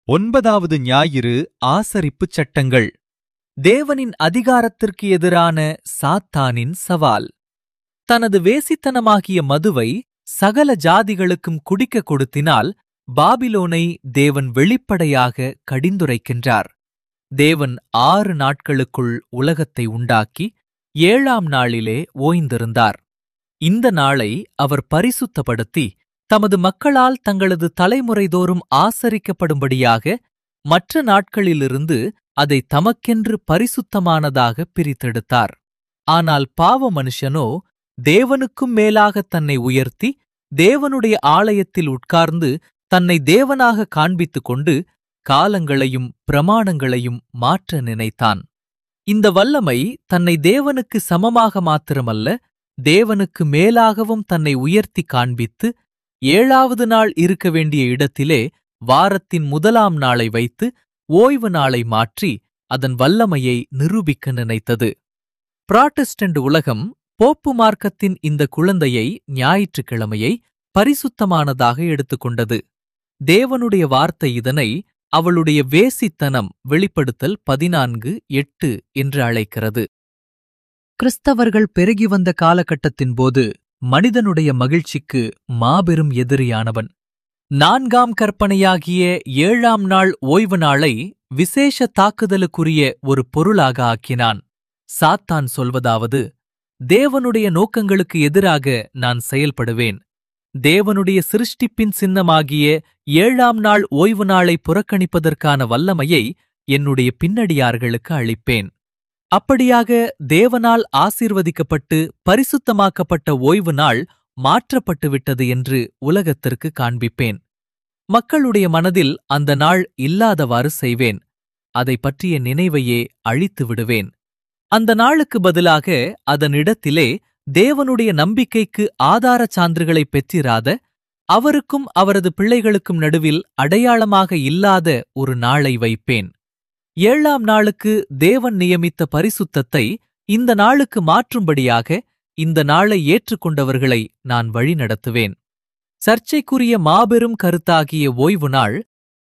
ஒன்பதாவது ஞாயிறு ஆசரிப்புச் சட்டங்கள் தேவனின் அதிகாரத்திற்கு எதிரான சாத்தானின் சவால் தனது வேசித்தனமாகிய மதுவை சகல ஜாதிகளுக்கும் குடிக்கக் கொடுத்தினால் பாபிலோனை தேவன் வெளிப்படையாக கடிந்துரைக்கின்றார் தேவன் ஆறு நாட்களுக்குள் உலகத்தை உண்டாக்கி ஏழாம் நாளிலே ஓய்ந்திருந்தார் இந்த நாளை அவர் பரிசுத்தப்படுத்தி தமது மக்களால் தங்களது தலைமுறைதோறும் ஆசரிக்கப்படும்படியாக மற்ற நாட்களிலிருந்து அதை தமக்கென்று பரிசுத்தமானதாக பிரித்தெடுத்தார் ஆனால் பாவ மனுஷனோ தேவனுக்கும் மேலாக தன்னை உயர்த்தி தேவனுடைய ஆலயத்தில் உட்கார்ந்து தன்னை தேவனாக காண்பித்துக் கொண்டு காலங்களையும் பிரமாணங்களையும் மாற்ற நினைத்தான் இந்த வல்லமை தன்னை தேவனுக்கு சமமாக மாத்திரமல்ல தேவனுக்கு மேலாகவும் தன்னை உயர்த்தி காண்பித்து ஏழாவது நாள் இருக்க வேண்டிய இடத்திலே வாரத்தின் முதலாம் நாளை வைத்து ஓய்வு நாளை மாற்றி அதன் வல்லமையை நிரூபிக்க நினைத்தது புராட்டஸ்டன்ட் உலகம் போப்பு மார்க்கத்தின் இந்த குழந்தையை ஞாயிற்றுக்கிழமையை பரிசுத்தமானதாக எடுத்துக்கொண்டது தேவனுடைய வார்த்தை இதனை அவளுடைய வேசித்தனம் வெளிப்படுத்தல் பதினான்கு எட்டு என்று அழைக்கிறது கிறிஸ்தவர்கள் பெருகி வந்த காலகட்டத்தின் போது மனிதனுடைய மகிழ்ச்சிக்கு மாபெரும் எதிரியானவன் நான்காம் கற்பனையாகிய ஏழாம் நாள் ஓய்வு நாளை விசேஷ தாக்குதலுக்குரிய ஒரு பொருளாக ஆக்கினான் சாத்தான் சொல்வதாவது தேவனுடைய நோக்கங்களுக்கு எதிராக நான் செயல்படுவேன் தேவனுடைய சிருஷ்டிப்பின் சின்னமாகிய ஏழாம் நாள் ஓய்வு நாளை புறக்கணிப்பதற்கான வல்லமையை என்னுடைய பின்னடியார்களுக்கு அளிப்பேன் அப்படியாக தேவனால் ஆசீர்வதிக்கப்பட்டு பரிசுத்தமாக்கப்பட்ட ஓய்வு நாள் மாற்றப்பட்டு விட்டது என்று உலகத்திற்கு காண்பிப்பேன் மக்களுடைய மனதில் அந்த நாள் இல்லாதவாறு செய்வேன் அதை பற்றிய நினைவையே அழித்து விடுவேன் அந்த நாளுக்கு பதிலாக அதனிடத்திலே தேவனுடைய நம்பிக்கைக்கு ஆதாரச் சான்றுகளை பெற்றிராத அவருக்கும் அவரது பிள்ளைகளுக்கும் நடுவில் அடையாளமாக இல்லாத ஒரு நாளை வைப்பேன் ஏழாம் நாளுக்கு தேவன் நியமித்த பரிசுத்தத்தை இந்த நாளுக்கு மாற்றும்படியாக இந்த நாளை ஏற்றுக்கொண்டவர்களை நான் வழிநடத்துவேன் சர்ச்சைக்குரிய மாபெரும் கருத்தாகிய ஓய்வு நாள்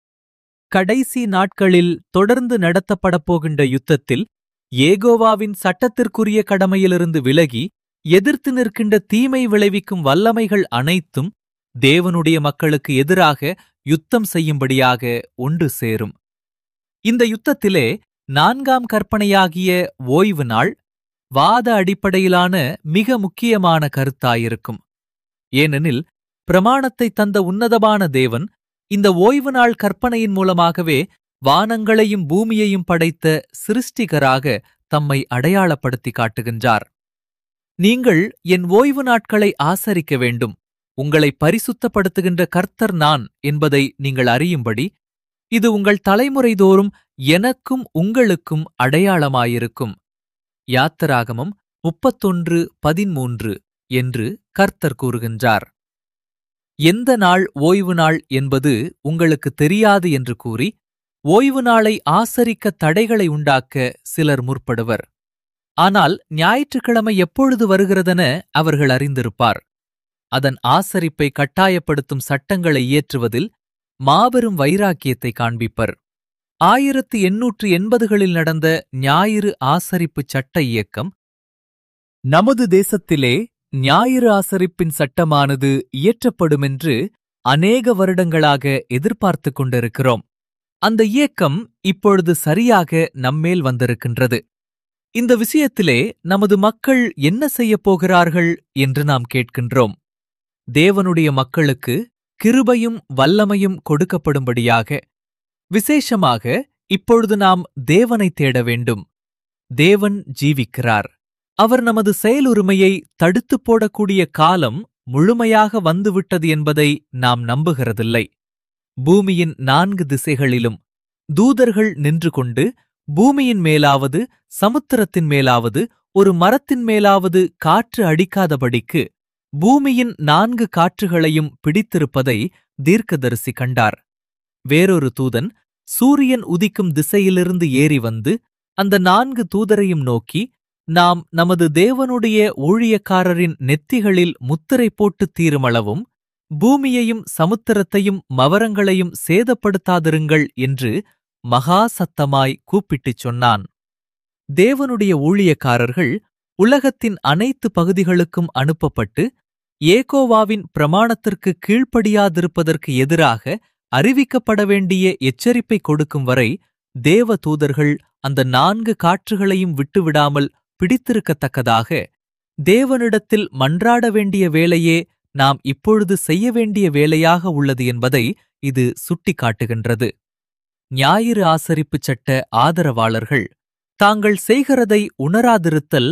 கடைசி நாட்களில் தொடர்ந்து நடத்தப்படப் போகின்ற யுத்தத்தில் ஏகோவாவின் சட்டத்திற்குரிய கடமையிலிருந்து விலகி எதிர்த்து நிற்கின்ற தீமை விளைவிக்கும் வல்லமைகள் அனைத்தும் தேவனுடைய மக்களுக்கு எதிராக யுத்தம் செய்யும்படியாக ஒன்று சேரும் இந்த யுத்தத்திலே நான்காம் கற்பனையாகிய ஓய்வு நாள் வாத அடிப்படையிலான மிக முக்கியமான கருத்தாயிருக்கும் ஏனெனில் பிரமாணத்தை தந்த உன்னதமான தேவன் இந்த ஓய்வு நாள் கற்பனையின் மூலமாகவே வானங்களையும் பூமியையும் படைத்த சிருஷ்டிகராக தம்மை அடையாளப்படுத்தி காட்டுகின்றார் நீங்கள் என் ஓய்வு நாட்களை ஆசரிக்க வேண்டும் உங்களை பரிசுத்தப்படுத்துகின்ற கர்த்தர் நான் என்பதை நீங்கள் அறியும்படி இது உங்கள் தலைமுறைதோறும் எனக்கும் உங்களுக்கும் அடையாளமாயிருக்கும் யாத்தராகமம் முப்பத்தொன்று பதிமூன்று என்று கர்த்தர் கூறுகின்றார் எந்த நாள் ஓய்வு நாள் என்பது உங்களுக்கு தெரியாது என்று கூறி ஓய்வு நாளை ஆசரிக்க தடைகளை உண்டாக்க சிலர் முற்படுவர் ஆனால் ஞாயிற்றுக்கிழமை எப்பொழுது வருகிறதென அவர்கள் அறிந்திருப்பார் அதன் ஆசரிப்பை கட்டாயப்படுத்தும் சட்டங்களை இயற்றுவதில் மாபெரும் வைராக்கியத்தை காண்பிப்பர் ஆயிரத்து எண்ணூற்று எண்பதுகளில் நடந்த ஞாயிறு ஆசரிப்புச் சட்ட இயக்கம் நமது தேசத்திலே ஞாயிறு ஆசரிப்பின் சட்டமானது இயற்றப்படுமென்று அநேக வருடங்களாக எதிர்பார்த்துக் கொண்டிருக்கிறோம் அந்த இயக்கம் இப்பொழுது சரியாக நம்மேல் வந்திருக்கின்றது இந்த விஷயத்திலே நமது மக்கள் என்ன செய்யப் போகிறார்கள் என்று நாம் கேட்கின்றோம் தேவனுடைய மக்களுக்கு கிருபையும் வல்லமையும் கொடுக்கப்படும்படியாக விசேஷமாக இப்பொழுது நாம் தேவனை தேட வேண்டும் தேவன் ஜீவிக்கிறார் அவர் நமது செயலுரிமையை தடுத்துப் போடக்கூடிய காலம் முழுமையாக வந்துவிட்டது என்பதை நாம் நம்புகிறதில்லை பூமியின் நான்கு திசைகளிலும் தூதர்கள் நின்று கொண்டு பூமியின் மேலாவது சமுத்திரத்தின் மேலாவது ஒரு மரத்தின் மேலாவது காற்று அடிக்காதபடிக்கு பூமியின் நான்கு காற்றுகளையும் பிடித்திருப்பதை தீர்க்கதரிசி கண்டார் வேறொரு தூதன் சூரியன் உதிக்கும் திசையிலிருந்து ஏறி வந்து அந்த நான்கு தூதரையும் நோக்கி நாம் நமது தேவனுடைய ஊழியக்காரரின் நெத்திகளில் முத்திரை போட்டு தீருமளவும் பூமியையும் சமுத்திரத்தையும் மவரங்களையும் சேதப்படுத்தாதிருங்கள் என்று மகா சத்தமாய் கூப்பிட்டுச் சொன்னான் தேவனுடைய ஊழியக்காரர்கள் உலகத்தின் அனைத்து பகுதிகளுக்கும் அனுப்பப்பட்டு ஏகோவாவின் பிரமாணத்திற்கு கீழ்ப்படியாதிருப்பதற்கு எதிராக அறிவிக்கப்பட வேண்டிய எச்சரிப்பை கொடுக்கும் வரை தேவ தூதர்கள் அந்த நான்கு காற்றுகளையும் விட்டுவிடாமல் பிடித்திருக்கத்தக்கதாக தேவனிடத்தில் மன்றாட வேண்டிய வேலையே நாம் இப்பொழுது செய்ய வேண்டிய வேலையாக உள்ளது என்பதை இது சுட்டிக்காட்டுகின்றது ஞாயிறு ஆசரிப்புச் சட்ட ஆதரவாளர்கள் தாங்கள் செய்கிறதை உணராதிருத்தல்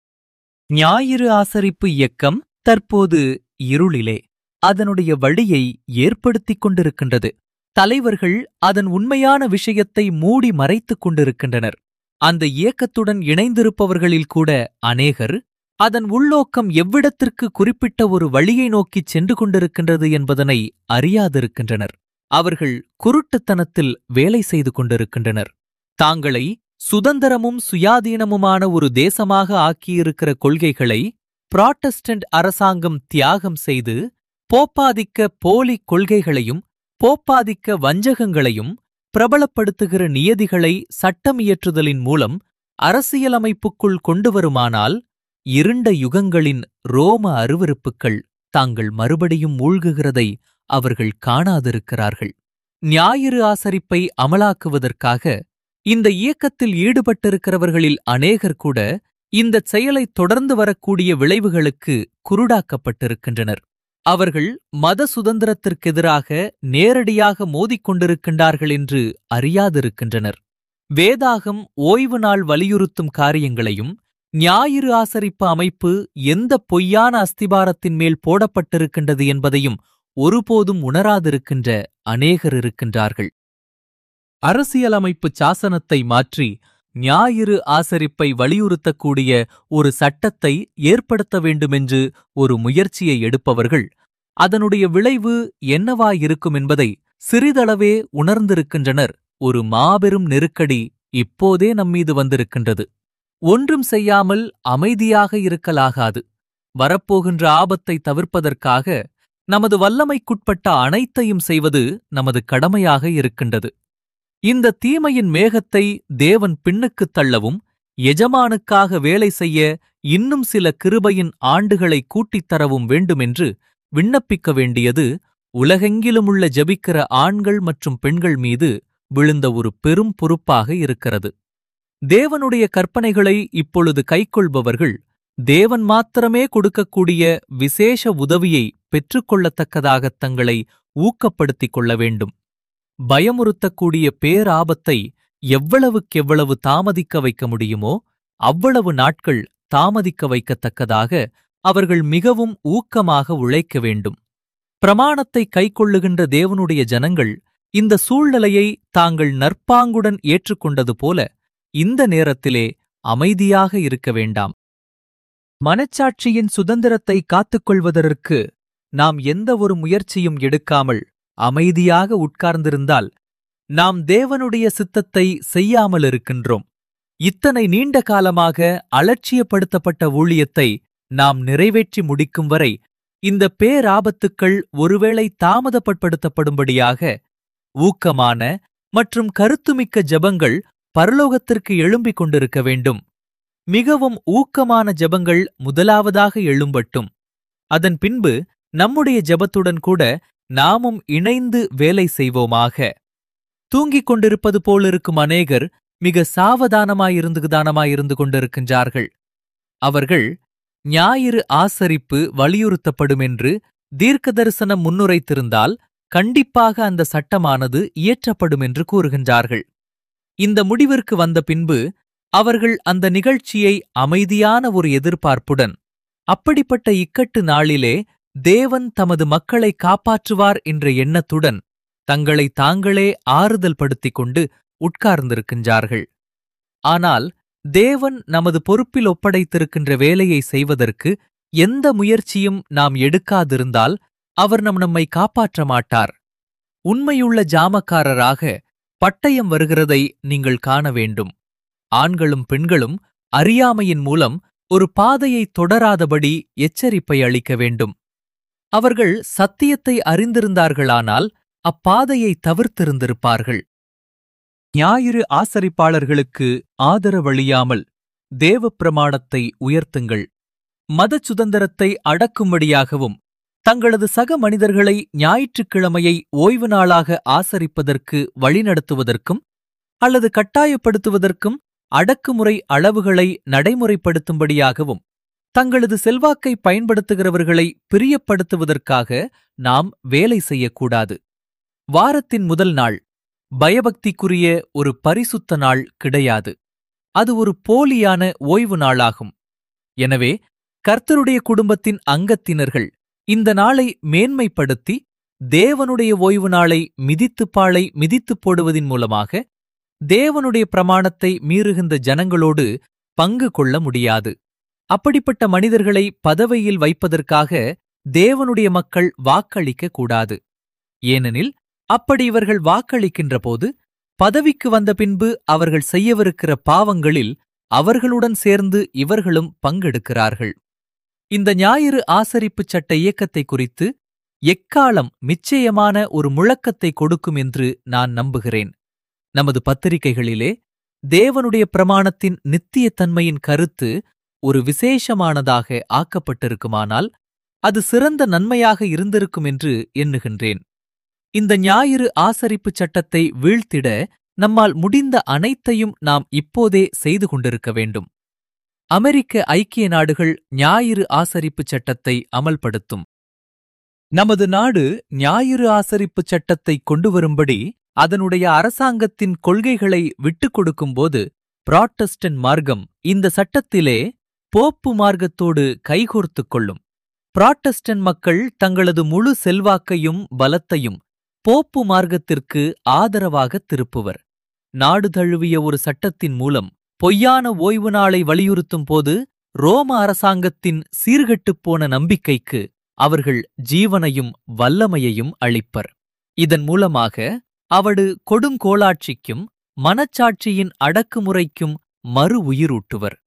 ஞாயிறு ஆசரிப்பு இயக்கம் தற்போது இருளிலே அதனுடைய வழியை ஏற்படுத்திக் கொண்டிருக்கின்றது தலைவர்கள் அதன் உண்மையான விஷயத்தை மூடி மறைத்துக் கொண்டிருக்கின்றனர் அந்த இயக்கத்துடன் இணைந்திருப்பவர்களில் கூட அநேகர் அதன் உள்நோக்கம் எவ்விடத்திற்கு குறிப்பிட்ட ஒரு வழியை நோக்கிச் சென்று கொண்டிருக்கின்றது என்பதனை அறியாதிருக்கின்றனர் அவர்கள் குருட்டுத்தனத்தில் வேலை செய்து கொண்டிருக்கின்றனர் தாங்களை சுதந்திரமும் சுயாதீனமுமான ஒரு தேசமாக ஆக்கியிருக்கிற கொள்கைகளை புராட்டஸ்டன்ட் அரசாங்கம் தியாகம் செய்து போப்பாதிக்க போலி கொள்கைகளையும் போப்பாதிக்க வஞ்சகங்களையும் பிரபலப்படுத்துகிற நியதிகளை சட்டமியற்றுதலின் மூலம் அரசியலமைப்புக்குள் கொண்டு வருமானால் இருண்ட யுகங்களின் ரோம அருவருப்புக்கள் தாங்கள் மறுபடியும் மூழ்குகிறதை அவர்கள் காணாதிருக்கிறார்கள் ஞாயிறு ஆசரிப்பை அமலாக்குவதற்காக இந்த இயக்கத்தில் ஈடுபட்டிருக்கிறவர்களில் அநேகர் கூட இந்தச் செயலை தொடர்ந்து வரக்கூடிய விளைவுகளுக்கு குருடாக்கப்பட்டிருக்கின்றனர் அவர்கள் மத சுதந்திரத்திற்கெதிராக நேரடியாக மோதிக்கொண்டிருக்கின்றார்கள் என்று அறியாதிருக்கின்றனர் வேதாகம் ஓய்வு நாள் வலியுறுத்தும் காரியங்களையும் ஞாயிறு ஆசரிப்பு அமைப்பு எந்த பொய்யான அஸ்திபாரத்தின் மேல் போடப்பட்டிருக்கின்றது என்பதையும் ஒருபோதும் உணராதிருக்கின்ற அநேகர் இருக்கின்றார்கள் அரசியலமைப்பு சாசனத்தை மாற்றி ஞாயிறு ஆசரிப்பை வலியுறுத்தக்கூடிய ஒரு சட்டத்தை ஏற்படுத்த வேண்டுமென்று ஒரு முயற்சியை எடுப்பவர்கள் அதனுடைய விளைவு என்னவாயிருக்கும் என்பதை சிறிதளவே உணர்ந்திருக்கின்றனர் ஒரு மாபெரும் நெருக்கடி இப்போதே நம்மீது வந்திருக்கின்றது ஒன்றும் செய்யாமல் அமைதியாக இருக்கலாகாது வரப்போகின்ற ஆபத்தை தவிர்ப்பதற்காக நமது வல்லமைக்குட்பட்ட அனைத்தையும் செய்வது நமது கடமையாக இருக்கின்றது இந்த தீமையின் மேகத்தை தேவன் பின்னுக்குத் தள்ளவும் எஜமானுக்காக வேலை செய்ய இன்னும் சில கிருபையின் ஆண்டுகளை கூட்டித் தரவும் வேண்டுமென்று விண்ணப்பிக்க வேண்டியது உலகெங்கிலுமுள்ள ஜெபிக்கிற ஆண்கள் மற்றும் பெண்கள் மீது விழுந்த ஒரு பெரும் பொறுப்பாக இருக்கிறது தேவனுடைய கற்பனைகளை இப்பொழுது கைக்கொள்பவர்கள் தேவன் மாத்திரமே கொடுக்கக்கூடிய விசேஷ உதவியை பெற்றுக்கொள்ளத்தக்கதாகத் தங்களை ஊக்கப்படுத்திக் கொள்ள வேண்டும் பயமுறுத்தக்கூடிய பேராபத்தை எவ்வளவுக்கெவ்வளவு தாமதிக்க வைக்க முடியுமோ அவ்வளவு நாட்கள் தாமதிக்க வைக்கத்தக்கதாக அவர்கள் மிகவும் ஊக்கமாக உழைக்க வேண்டும் பிரமாணத்தை கைக்கொள்ளுகின்ற தேவனுடைய ஜனங்கள் இந்த சூழ்நிலையை தாங்கள் நற்பாங்குடன் ஏற்றுக்கொண்டது போல இந்த நேரத்திலே அமைதியாக இருக்க வேண்டாம் மனச்சாட்சியின் சுதந்திரத்தை காத்துக்கொள்வதற்கு நாம் எந்த ஒரு முயற்சியும் எடுக்காமல் அமைதியாக உட்கார்ந்திருந்தால் நாம் தேவனுடைய சித்தத்தை செய்யாமல் இருக்கின்றோம் இத்தனை நீண்ட காலமாக அலட்சியப்படுத்தப்பட்ட ஊழியத்தை நாம் நிறைவேற்றி முடிக்கும் வரை இந்த பேராபத்துக்கள் ஒருவேளை தாமதப்படுத்தப்படும்படியாக ஊக்கமான மற்றும் கருத்துமிக்க ஜெபங்கள் பரலோகத்திற்கு எழும்பிக் கொண்டிருக்க வேண்டும் மிகவும் ஊக்கமான ஜெபங்கள் முதலாவதாக எழும்பட்டும் அதன் பின்பு நம்முடைய ஜெபத்துடன் கூட நாமும் இணைந்து வேலை செய்வோமாக தூங்கிக் கொண்டிருப்பது போலிருக்கும் அநேகர் மிக சாவதானமாயிருந்து கொண்டிருக்கின்றார்கள் அவர்கள் ஞாயிறு ஆசரிப்பு வலியுறுத்தப்படும் என்று தீர்க்க தரிசனம் முன்னுரைத்திருந்தால் கண்டிப்பாக அந்த சட்டமானது இயற்றப்படும் என்று கூறுகின்றார்கள் இந்த முடிவிற்கு வந்த பின்பு அவர்கள் அந்த நிகழ்ச்சியை அமைதியான ஒரு எதிர்பார்ப்புடன் அப்படிப்பட்ட இக்கட்டு நாளிலே தேவன் தமது மக்களை காப்பாற்றுவார் என்ற எண்ணத்துடன் தங்களை தாங்களே ஆறுதல் படுத்திக் கொண்டு உட்கார்ந்திருக்கின்றார்கள் ஆனால் தேவன் நமது பொறுப்பில் ஒப்படைத்திருக்கின்ற வேலையை செய்வதற்கு எந்த முயற்சியும் நாம் எடுக்காதிருந்தால் அவர் நம் நம்மை காப்பாற்ற மாட்டார் உண்மையுள்ள ஜாமக்காரராக பட்டயம் வருகிறதை நீங்கள் காண வேண்டும் ஆண்களும் பெண்களும் அறியாமையின் மூலம் ஒரு பாதையை தொடராதபடி எச்சரிப்பை அளிக்க வேண்டும் அவர்கள் சத்தியத்தை அறிந்திருந்தார்களானால் அப்பாதையை தவிர்த்திருந்திருப்பார்கள் ஞாயிறு ஆசரிப்பாளர்களுக்கு ஆதரவளியாமல் தேவ பிரமாணத்தை உயர்த்துங்கள் மத சுதந்திரத்தை அடக்கும்படியாகவும் தங்களது சக மனிதர்களை ஞாயிற்றுக்கிழமையை ஓய்வு நாளாக ஆசரிப்பதற்கு வழிநடத்துவதற்கும் அல்லது கட்டாயப்படுத்துவதற்கும் அடக்குமுறை அளவுகளை நடைமுறைப்படுத்தும்படியாகவும் தங்களது செல்வாக்கை பயன்படுத்துகிறவர்களை பிரியப்படுத்துவதற்காக நாம் வேலை செய்யக்கூடாது வாரத்தின் முதல் நாள் பயபக்திக்குரிய ஒரு பரிசுத்த நாள் கிடையாது அது ஒரு போலியான ஓய்வு நாளாகும் எனவே கர்த்தருடைய குடும்பத்தின் அங்கத்தினர்கள் இந்த நாளை மேன்மைப்படுத்தி தேவனுடைய ஓய்வு நாளை மிதித்துப்பாளை மிதித்துப் போடுவதின் மூலமாக தேவனுடைய பிரமாணத்தை மீறுகின்ற ஜனங்களோடு பங்கு கொள்ள முடியாது அப்படிப்பட்ட மனிதர்களை பதவியில் வைப்பதற்காக தேவனுடைய மக்கள் வாக்களிக்க கூடாது ஏனெனில் அப்படி இவர்கள் வாக்களிக்கின்ற போது பதவிக்கு வந்த பின்பு அவர்கள் செய்யவிருக்கிற பாவங்களில் அவர்களுடன் சேர்ந்து இவர்களும் பங்கெடுக்கிறார்கள் இந்த ஞாயிறு ஆசரிப்புச் சட்ட இயக்கத்தை குறித்து எக்காலம் நிச்சயமான ஒரு முழக்கத்தை கொடுக்கும் என்று நான் நம்புகிறேன் நமது பத்திரிகைகளிலே தேவனுடைய பிரமாணத்தின் நித்தியத்தன்மையின் கருத்து ஒரு விசேஷமானதாக ஆக்கப்பட்டிருக்குமானால் அது சிறந்த நன்மையாக இருந்திருக்கும் என்று எண்ணுகின்றேன் இந்த ஞாயிறு ஆசரிப்புச் சட்டத்தை வீழ்த்திட நம்மால் முடிந்த அனைத்தையும் நாம் இப்போதே செய்து கொண்டிருக்க வேண்டும் அமெரிக்க ஐக்கிய நாடுகள் ஞாயிறு ஆசரிப்புச் சட்டத்தை அமல்படுத்தும் நமது நாடு ஞாயிறு ஆசரிப்புச் சட்டத்தை கொண்டு வரும்படி அதனுடைய அரசாங்கத்தின் கொள்கைகளை விட்டுக் கொடுக்கும்போது புராட்டஸ்டன்ட் மார்க்கம் இந்த சட்டத்திலே போப்பு மார்க்கத்தோடு கைகோர்த்துக் கொள்ளும் புராட்டஸ்டன்ட் மக்கள் தங்களது முழு செல்வாக்கையும் பலத்தையும் போப்பு மார்க்கத்திற்கு ஆதரவாக திருப்புவர் நாடு தழுவிய ஒரு சட்டத்தின் மூலம் பொய்யான ஓய்வு நாளை வலியுறுத்தும் போது ரோம அரசாங்கத்தின் சீர்கெட்டுப் போன நம்பிக்கைக்கு அவர்கள் ஜீவனையும் வல்லமையையும் அளிப்பர் இதன் மூலமாக அவடு கொடுங்கோளாட்சிக்கும் மனச்சாட்சியின் அடக்குமுறைக்கும் மறு உயிரூட்டுவர்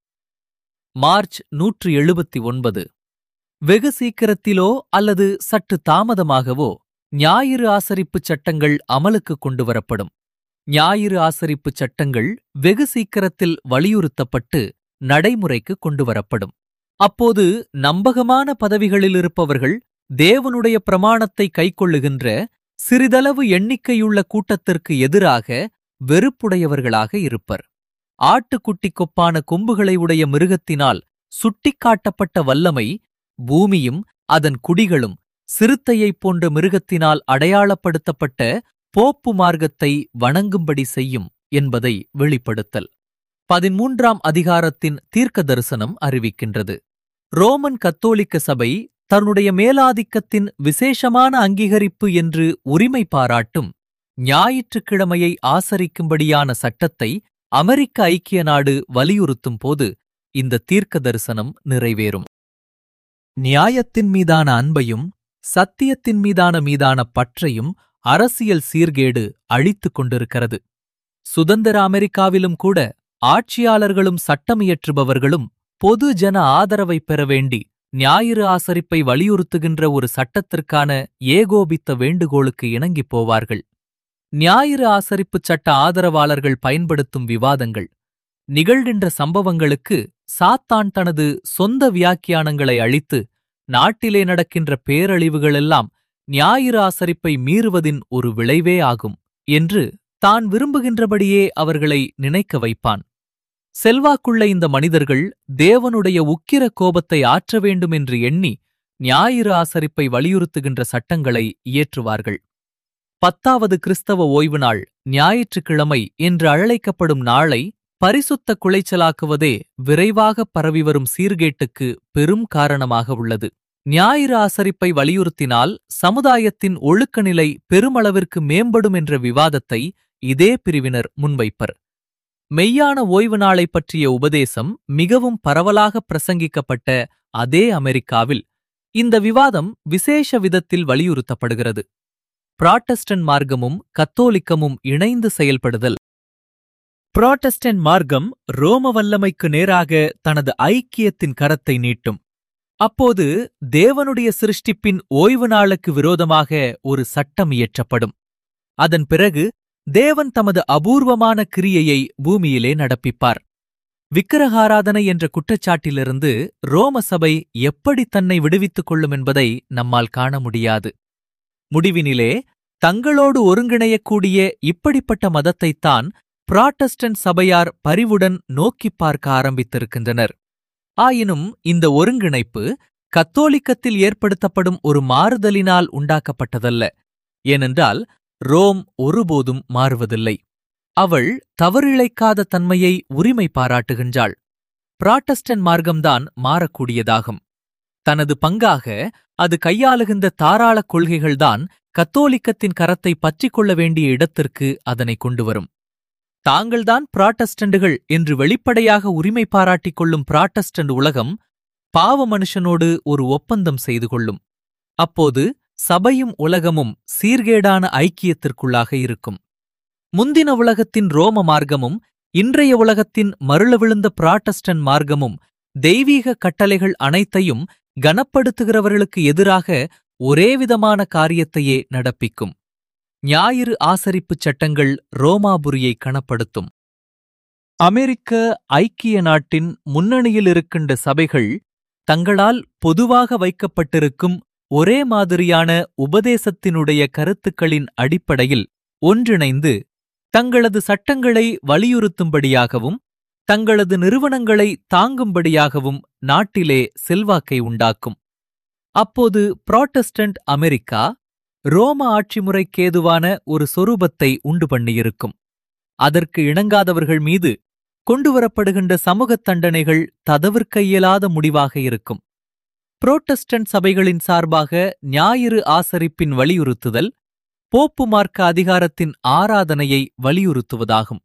மார்ச் நூற்று எழுபத்தி ஒன்பது வெகு சீக்கிரத்திலோ அல்லது சற்று தாமதமாகவோ ஞாயிறு ஆசரிப்புச் சட்டங்கள் அமலுக்கு கொண்டு வரப்படும் ஞாயிறு ஆசரிப்புச் சட்டங்கள் வெகு சீக்கிரத்தில் வலியுறுத்தப்பட்டு நடைமுறைக்கு கொண்டு வரப்படும் அப்போது நம்பகமான பதவிகளில் இருப்பவர்கள் தேவனுடைய பிரமாணத்தை கைக்கொள்ளுகின்ற சிறிதளவு எண்ணிக்கையுள்ள கூட்டத்திற்கு எதிராக வெறுப்புடையவர்களாக இருப்பர் ஆட்டுக்குட்டி கொப்பான கொம்புகளை உடைய மிருகத்தினால் சுட்டிக்காட்டப்பட்ட வல்லமை பூமியும் அதன் குடிகளும் சிறுத்தையைப் போன்ற மிருகத்தினால் அடையாளப்படுத்தப்பட்ட போப்பு மார்க்கத்தை வணங்கும்படி செய்யும் என்பதை வெளிப்படுத்தல் பதிமூன்றாம் அதிகாரத்தின் தீர்க்க தரிசனம் அறிவிக்கின்றது ரோமன் கத்தோலிக்க சபை தன்னுடைய மேலாதிக்கத்தின் விசேஷமான அங்கீகரிப்பு என்று உரிமை பாராட்டும் ஞாயிற்றுக்கிழமையை ஆசரிக்கும்படியான சட்டத்தை அமெரிக்க ஐக்கிய நாடு வலியுறுத்தும் போது இந்த தீர்க்க தரிசனம் நிறைவேறும் நியாயத்தின் மீதான அன்பையும் சத்தியத்தின் மீதான மீதான பற்றையும் அரசியல் சீர்கேடு அழித்துக் கொண்டிருக்கிறது சுதந்திர அமெரிக்காவிலும் கூட ஆட்சியாளர்களும் சட்டமியற்றுபவர்களும் பொது ஜன ஆதரவை பெற வேண்டி ஞாயிறு ஆசரிப்பை வலியுறுத்துகின்ற ஒரு சட்டத்திற்கான ஏகோபித்த வேண்டுகோளுக்கு இணங்கிப் போவார்கள் ஞாயிறு ஆசரிப்புச் சட்ட ஆதரவாளர்கள் பயன்படுத்தும் விவாதங்கள் நிகழ்கின்ற சம்பவங்களுக்கு சாத்தான் தனது சொந்த வியாக்கியானங்களை அளித்து நாட்டிலே நடக்கின்ற பேரழிவுகளெல்லாம் ஞாயிறு ஆசரிப்பை மீறுவதின் ஒரு விளைவே ஆகும் என்று தான் விரும்புகின்றபடியே அவர்களை நினைக்க வைப்பான் செல்வாக்குள்ள இந்த மனிதர்கள் தேவனுடைய உக்கிர கோபத்தை ஆற்ற வேண்டும் என்று எண்ணி ஞாயிறு ஆசரிப்பை வலியுறுத்துகின்ற சட்டங்களை இயற்றுவார்கள் பத்தாவது கிறிஸ்தவ ஓய்வு நாள் ஞாயிற்றுக்கிழமை என்று அழைக்கப்படும் நாளை பரிசுத்த குலைச்சலாக்குவதே விரைவாக பரவிவரும் சீர்கேட்டுக்கு பெரும் காரணமாக உள்ளது ஞாயிறு ஆசரிப்பை வலியுறுத்தினால் சமுதாயத்தின் ஒழுக்க நிலை பெருமளவிற்கு மேம்படும் என்ற விவாதத்தை இதே பிரிவினர் முன்வைப்பர் மெய்யான ஓய்வு நாளை பற்றிய உபதேசம் மிகவும் பரவலாக பிரசங்கிக்கப்பட்ட அதே அமெரிக்காவில் இந்த விவாதம் விசேஷ விதத்தில் வலியுறுத்தப்படுகிறது புராட்டஸ்டன்ட் மார்க்கமும் கத்தோலிக்கமும் இணைந்து செயல்படுதல் புராட்டஸ்டன்ட் மார்க்கம் ரோம வல்லமைக்கு நேராக தனது ஐக்கியத்தின் கரத்தை நீட்டும் அப்போது தேவனுடைய சிருஷ்டிப்பின் ஓய்வு நாளுக்கு விரோதமாக ஒரு சட்டம் இயற்றப்படும் அதன் பிறகு தேவன் தமது அபூர்வமான கிரியையை பூமியிலே நடப்பிப்பார் விக்கிரகாராதனை என்ற குற்றச்சாட்டிலிருந்து ரோம சபை எப்படி தன்னை விடுவித்துக் கொள்ளும் என்பதை நம்மால் காண முடியாது முடிவினிலே தங்களோடு ஒருங்கிணையக்கூடிய இப்படிப்பட்ட மதத்தைத்தான் புராட்டஸ்டன்ட் சபையார் பரிவுடன் நோக்கிப் பார்க்க ஆரம்பித்திருக்கின்றனர் ஆயினும் இந்த ஒருங்கிணைப்பு கத்தோலிக்கத்தில் ஏற்படுத்தப்படும் ஒரு மாறுதலினால் உண்டாக்கப்பட்டதல்ல ஏனென்றால் ரோம் ஒருபோதும் மாறுவதில்லை அவள் தவறிழைக்காத தன்மையை உரிமை பாராட்டுகின்றாள் புராட்டஸ்டன் மார்க்கம்தான் மாறக்கூடியதாகும் தனது பங்காக அது கையாளுகின்ற தாராளக் கொள்கைகள்தான் கத்தோலிக்கத்தின் கரத்தை பற்றிக் கொள்ள வேண்டிய இடத்திற்கு அதனை கொண்டுவரும் தாங்கள்தான் புராட்டஸ்டண்டுகள் என்று வெளிப்படையாக உரிமை பாராட்டிக் கொள்ளும் புராட்டஸ்டண்ட் உலகம் பாவ மனுஷனோடு ஒரு ஒப்பந்தம் செய்து கொள்ளும் அப்போது சபையும் உலகமும் சீர்கேடான ஐக்கியத்திற்குள்ளாக இருக்கும் முந்தின உலகத்தின் ரோம மார்க்கமும் இன்றைய உலகத்தின் மருள விழுந்த புராட்டஸ்டன் மார்க்கமும் தெய்வீக கட்டளைகள் அனைத்தையும் கனப்படுத்துகிறவர்களுக்கு எதிராக ஒரேவிதமான காரியத்தையே நடப்பிக்கும் ஞாயிறு ஆசரிப்புச் சட்டங்கள் ரோமாபுரியை கனப்படுத்தும் அமெரிக்க ஐக்கிய நாட்டின் முன்னணியில் இருக்கின்ற சபைகள் தங்களால் பொதுவாக வைக்கப்பட்டிருக்கும் ஒரே மாதிரியான உபதேசத்தினுடைய கருத்துக்களின் அடிப்படையில் ஒன்றிணைந்து தங்களது சட்டங்களை வலியுறுத்தும்படியாகவும் தங்களது நிறுவனங்களை தாங்கும்படியாகவும் நாட்டிலே செல்வாக்கை உண்டாக்கும் அப்போது புராட்டஸ்டன்ட் அமெரிக்கா ரோம ஆட்சி முறைக்கேதுவான ஒரு சொரூபத்தை உண்டு பண்ணியிருக்கும் அதற்கு இணங்காதவர்கள் மீது கொண்டுவரப்படுகின்ற சமூகத் தண்டனைகள் ததவிர்க்க இயலாத முடிவாக இருக்கும் புரோட்டஸ்டன்ட் சபைகளின் சார்பாக ஞாயிறு ஆசரிப்பின் வலியுறுத்துதல் போப்பு மார்க்க அதிகாரத்தின் ஆராதனையை வலியுறுத்துவதாகும்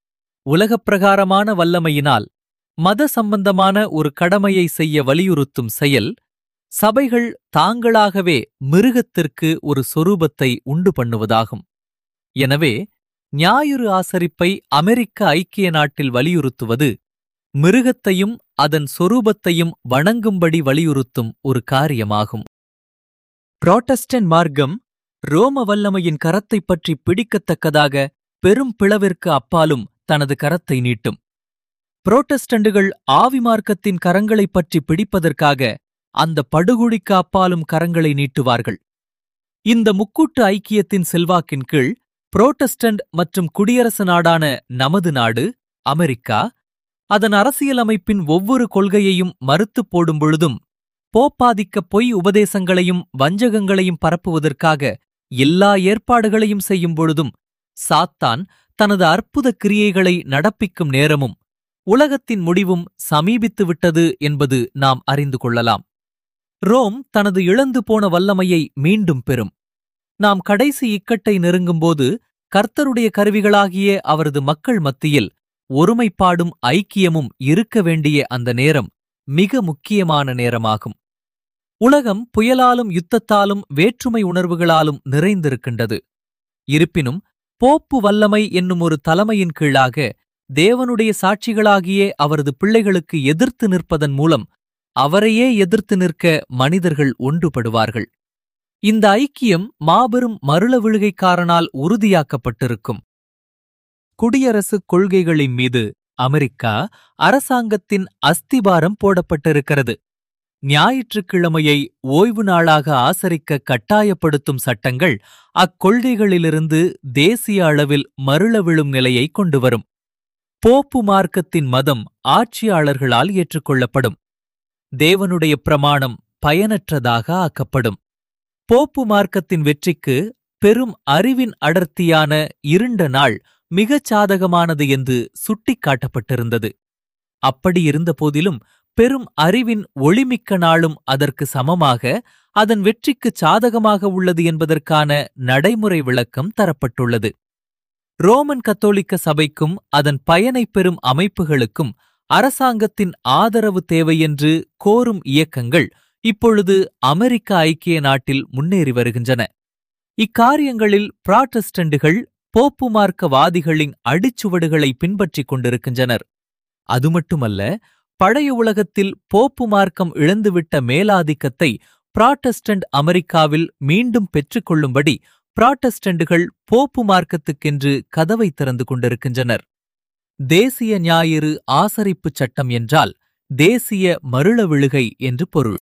உலகப் பிரகாரமான வல்லமையினால் மத சம்பந்தமான ஒரு கடமையை செய்ய வலியுறுத்தும் செயல் சபைகள் தாங்களாகவே மிருகத்திற்கு ஒரு சொரூபத்தை உண்டு பண்ணுவதாகும் எனவே ஞாயிறு ஆசரிப்பை அமெரிக்க ஐக்கிய நாட்டில் வலியுறுத்துவது மிருகத்தையும் அதன் சொரூபத்தையும் வணங்கும்படி வலியுறுத்தும் ஒரு காரியமாகும் புராட்டஸ்டன்ட் மார்க்கம் ரோம வல்லமையின் கரத்தைப் பற்றி பிடிக்கத்தக்கதாக பெரும் பிளவிற்கு அப்பாலும் தனது கரத்தை நீட்டும் புரோட்டஸ்டண்டுகள் ஆவி மார்க்கத்தின் கரங்களைப் பற்றி பிடிப்பதற்காக அந்த படுகுழிக்கு அப்பாலும் கரங்களை நீட்டுவார்கள் இந்த முக்கூட்டு ஐக்கியத்தின் செல்வாக்கின் கீழ் புரோட்டஸ்டன்ட் மற்றும் குடியரசு நாடான நமது நாடு அமெரிக்கா அதன் அரசியலமைப்பின் ஒவ்வொரு கொள்கையையும் மறுத்துப் போடும் பொழுதும் போப்பாதிக்க பொய் உபதேசங்களையும் வஞ்சகங்களையும் பரப்புவதற்காக எல்லா ஏற்பாடுகளையும் செய்யும் பொழுதும் சாத்தான் தனது அற்புத கிரியைகளை நடப்பிக்கும் நேரமும் உலகத்தின் முடிவும் சமீபித்துவிட்டது என்பது நாம் அறிந்து கொள்ளலாம் ரோம் தனது இழந்து போன வல்லமையை மீண்டும் பெறும் நாம் கடைசி இக்கட்டை நெருங்கும்போது கர்த்தருடைய கருவிகளாகிய அவரது மக்கள் மத்தியில் ஒருமைப்பாடும் ஐக்கியமும் இருக்க வேண்டிய அந்த நேரம் மிக முக்கியமான நேரமாகும் உலகம் புயலாலும் யுத்தத்தாலும் வேற்றுமை உணர்வுகளாலும் நிறைந்திருக்கின்றது இருப்பினும் போப்பு வல்லமை என்னும் ஒரு தலைமையின் கீழாக தேவனுடைய சாட்சிகளாகிய அவரது பிள்ளைகளுக்கு எதிர்த்து நிற்பதன் மூலம் அவரையே எதிர்த்து நிற்க மனிதர்கள் ஒன்றுபடுவார்கள் இந்த ஐக்கியம் மாபெரும் மருள விழுகைக்காரனால் உறுதியாக்கப்பட்டிருக்கும் குடியரசுக் கொள்கைகளின் மீது அமெரிக்கா அரசாங்கத்தின் அஸ்திபாரம் போடப்பட்டிருக்கிறது ஞாயிற்றுக்கிழமையை ஓய்வு நாளாக ஆசரிக்க கட்டாயப்படுத்தும் சட்டங்கள் அக்கொள்கைகளிலிருந்து தேசிய அளவில் மருள விழும் நிலையை கொண்டுவரும் போப்பு மார்க்கத்தின் மதம் ஆட்சியாளர்களால் ஏற்றுக்கொள்ளப்படும் தேவனுடைய பிரமாணம் பயனற்றதாக ஆக்கப்படும் போப்பு மார்க்கத்தின் வெற்றிக்கு பெரும் அறிவின் அடர்த்தியான இருண்ட நாள் மிகச் சாதகமானது என்று சுட்டிக்காட்டப்பட்டிருந்தது அப்படியிருந்த போதிலும் பெரும் அறிவின் ஒளிமிக்க நாளும் அதற்கு சமமாக அதன் வெற்றிக்குச் சாதகமாக உள்ளது என்பதற்கான நடைமுறை விளக்கம் தரப்பட்டுள்ளது ரோமன் கத்தோலிக்க சபைக்கும் அதன் பயனைப் பெறும் அமைப்புகளுக்கும் அரசாங்கத்தின் ஆதரவு தேவையென்று கோரும் இயக்கங்கள் இப்பொழுது அமெரிக்க ஐக்கிய நாட்டில் முன்னேறி வருகின்றன இக்காரியங்களில் புராட்டஸ்டண்டுகள் போப்பு மார்க்கவாதிகளின் அடிச்சுவடுகளை பின்பற்றிக் கொண்டிருக்கின்றனர் அது மட்டுமல்ல பழைய உலகத்தில் போப்பு மார்க்கம் இழந்துவிட்ட மேலாதிக்கத்தை புராட்டஸ்டன்ட் அமெரிக்காவில் மீண்டும் பெற்றுக்கொள்ளும்படி புராட்டஸ்டண்டுகள் போப்பு மார்க்கத்துக்கென்று கதவை திறந்து கொண்டிருக்கின்றனர் தேசிய ஞாயிறு ஆசரிப்புச் சட்டம் என்றால் தேசிய மருள விழுகை என்று பொருள்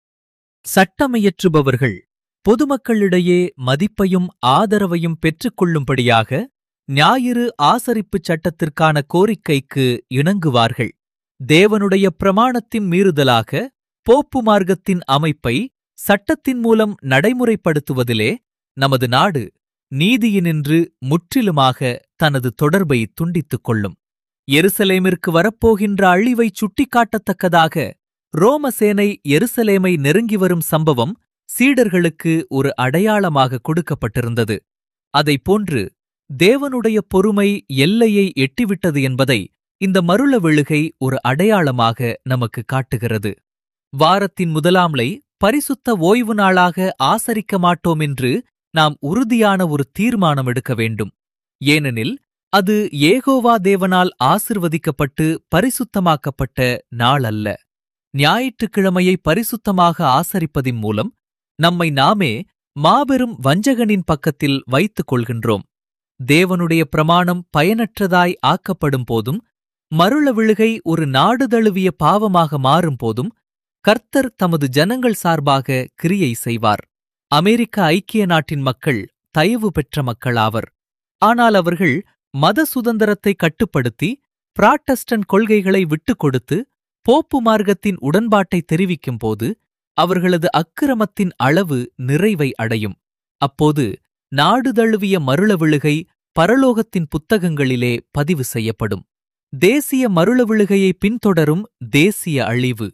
சட்டமியற்றுபவர்கள் பொதுமக்களிடையே மதிப்பையும் ஆதரவையும் பெற்றுக்கொள்ளும்படியாக ஞாயிறு ஆசரிப்புச் சட்டத்திற்கான கோரிக்கைக்கு இணங்குவார்கள் தேவனுடைய பிரமாணத்தின் மீறுதலாக போப்பு மார்க்கத்தின் அமைப்பை சட்டத்தின் மூலம் நடைமுறைப்படுத்துவதிலே நமது நாடு நீதியினின்று முற்றிலுமாக தனது தொடர்பை துண்டித்துக் கொள்ளும் எருசலேமிற்கு வரப்போகின்ற அழிவைச் சுட்டிக்காட்டத்தக்கதாக ரோம சேனை எருசலேமை நெருங்கி வரும் சம்பவம் சீடர்களுக்கு ஒரு அடையாளமாக கொடுக்கப்பட்டிருந்தது அதைப் போன்று தேவனுடைய பொறுமை எல்லையை எட்டிவிட்டது என்பதை இந்த மருள விழுகை ஒரு அடையாளமாக நமக்கு காட்டுகிறது வாரத்தின் முதலாம்லை பரிசுத்த ஓய்வு நாளாக ஆசரிக்க மாட்டோம் என்று நாம் உறுதியான ஒரு தீர்மானம் எடுக்க வேண்டும் ஏனெனில் அது ஏகோவா தேவனால் ஆசிர்வதிக்கப்பட்டு பரிசுத்தமாக்கப்பட்ட நாள் அல்ல ஞாயிற்றுக்கிழமையை பரிசுத்தமாக ஆசரிப்பதின் மூலம் நம்மை நாமே மாபெரும் வஞ்சகனின் பக்கத்தில் வைத்துக் கொள்கின்றோம் தேவனுடைய பிரமாணம் பயனற்றதாய் ஆக்கப்படும் போதும் மருள விழுகை ஒரு நாடு தழுவிய பாவமாக மாறும் போதும் கர்த்தர் தமது ஜனங்கள் சார்பாக கிரியை செய்வார் அமெரிக்க ஐக்கிய நாட்டின் மக்கள் தயவு பெற்ற மக்களாவர் ஆனால் அவர்கள் மத சுதந்திரத்தை கட்டுப்படுத்தி பிராட்டஸ்டன்ட் கொள்கைகளை விட்டுக் கொடுத்து போப்பு மார்க்கத்தின் உடன்பாட்டை தெரிவிக்கும் போது அவர்களது அக்கிரமத்தின் அளவு நிறைவை அடையும் அப்போது நாடு தழுவிய மருள விழுகை பரலோகத்தின் புத்தகங்களிலே பதிவு செய்யப்படும் தேசிய மருள விழுகையை பின்தொடரும் தேசிய அழிவு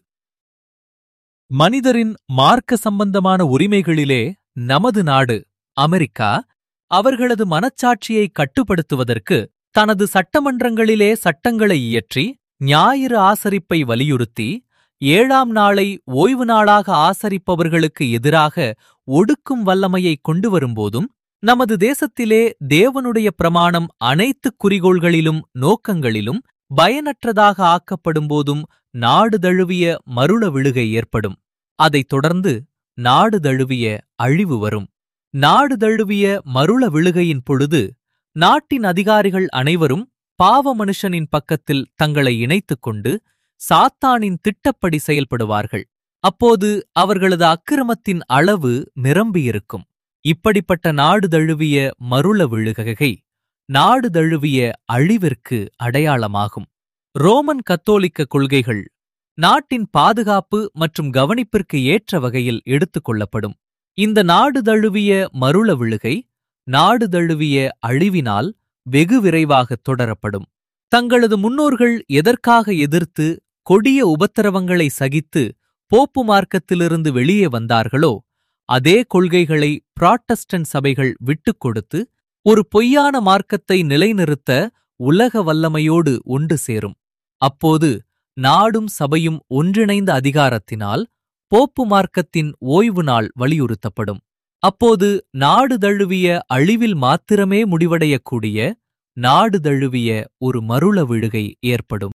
மனிதரின் மார்க்க சம்பந்தமான உரிமைகளிலே நமது நாடு அமெரிக்கா அவர்களது மனச்சாட்சியை கட்டுப்படுத்துவதற்கு தனது சட்டமன்றங்களிலே சட்டங்களை இயற்றி ஞாயிறு ஆசரிப்பை வலியுறுத்தி ஏழாம் நாளை ஓய்வு நாளாக ஆசரிப்பவர்களுக்கு எதிராக ஒடுக்கும் வல்லமையை கொண்டு வரும்போதும் நமது தேசத்திலே தேவனுடைய பிரமாணம் அனைத்து குறிக்கோள்களிலும் நோக்கங்களிலும் பயனற்றதாக ஆக்கப்படும் போதும் நாடு தழுவிய மருள விழுகை ஏற்படும் அதைத் தொடர்ந்து நாடு தழுவிய அழிவு வரும் நாடு தழுவிய மருள விழுகையின் பொழுது நாட்டின் அதிகாரிகள் அனைவரும் பாவ மனுஷனின் பக்கத்தில் தங்களை இணைத்துக் கொண்டு சாத்தானின் திட்டப்படி செயல்படுவார்கள் அப்போது அவர்களது அக்கிரமத்தின் அளவு நிரம்பியிருக்கும் இப்படிப்பட்ட நாடு தழுவிய மருள விழுகை நாடு தழுவிய அழிவிற்கு அடையாளமாகும் ரோமன் கத்தோலிக்க கொள்கைகள் நாட்டின் பாதுகாப்பு மற்றும் கவனிப்பிற்கு ஏற்ற வகையில் எடுத்துக் கொள்ளப்படும் இந்த நாடு தழுவிய மருள விழுகை நாடு தழுவிய அழிவினால் வெகு விரைவாக தொடரப்படும் தங்களது முன்னோர்கள் எதற்காக எதிர்த்து கொடிய உபத்திரவங்களை சகித்து போப்பு மார்க்கத்திலிருந்து வெளியே வந்தார்களோ அதே கொள்கைகளை புராட்டஸ்டன்ட் சபைகள் விட்டுக் கொடுத்து ஒரு பொய்யான மார்க்கத்தை நிலைநிறுத்த உலக வல்லமையோடு ஒன்று சேரும் அப்போது நாடும் சபையும் ஒன்றிணைந்த அதிகாரத்தினால் போப்பு மார்க்கத்தின் ஓய்வு நாள் வலியுறுத்தப்படும் அப்போது நாடு தழுவிய அழிவில் மாத்திரமே முடிவடையக்கூடிய நாடு தழுவிய ஒரு மருள விழுகை ஏற்படும்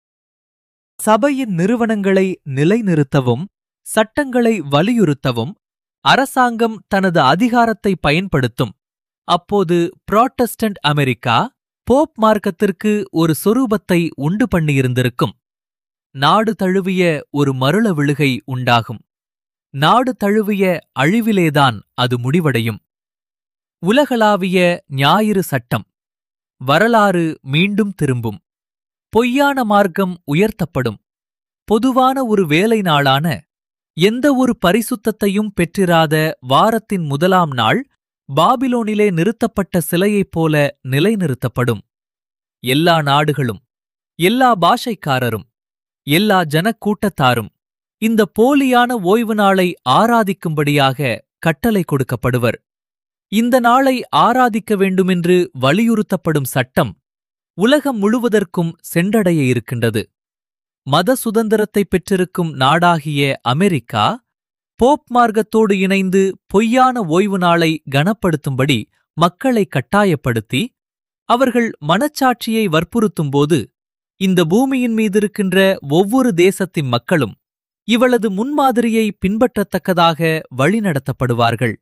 சபையின் நிறுவனங்களை நிலைநிறுத்தவும் சட்டங்களை வலியுறுத்தவும் அரசாங்கம் தனது அதிகாரத்தை பயன்படுத்தும் அப்போது புராட்டஸ்டன்ட் அமெரிக்கா போப் மார்க்கத்திற்கு ஒரு சொரூபத்தை உண்டு பண்ணியிருந்திருக்கும் நாடு தழுவிய ஒரு மருள விழுகை உண்டாகும் நாடு தழுவிய அழிவிலேதான் அது முடிவடையும் உலகளாவிய ஞாயிறு சட்டம் வரலாறு மீண்டும் திரும்பும் பொய்யான மார்க்கம் உயர்த்தப்படும் பொதுவான ஒரு வேலை நாளான எந்த ஒரு பரிசுத்தத்தையும் பெற்றிராத வாரத்தின் முதலாம் நாள் பாபிலோனிலே நிறுத்தப்பட்ட சிலையைப் போல நிலைநிறுத்தப்படும் எல்லா நாடுகளும் எல்லா பாஷைக்காரரும் எல்லா ஜனக்கூட்டத்தாரும் இந்த போலியான ஓய்வு நாளை ஆராதிக்கும்படியாக கட்டளை கொடுக்கப்படுவர் இந்த நாளை ஆராதிக்க வேண்டுமென்று வலியுறுத்தப்படும் சட்டம் உலகம் முழுவதற்கும் சென்றடைய இருக்கின்றது மத சுதந்திரத்தை பெற்றிருக்கும் நாடாகிய அமெரிக்கா போப் மார்க்கத்தோடு இணைந்து பொய்யான ஓய்வு நாளை கனப்படுத்தும்படி மக்களை கட்டாயப்படுத்தி அவர்கள் மனச்சாட்சியை வற்புறுத்தும்போது இந்த பூமியின் மீதிருக்கின்ற ஒவ்வொரு தேசத்தின் மக்களும் இவளது முன்மாதிரியை பின்பற்றத்தக்கதாக வழிநடத்தப்படுவார்கள்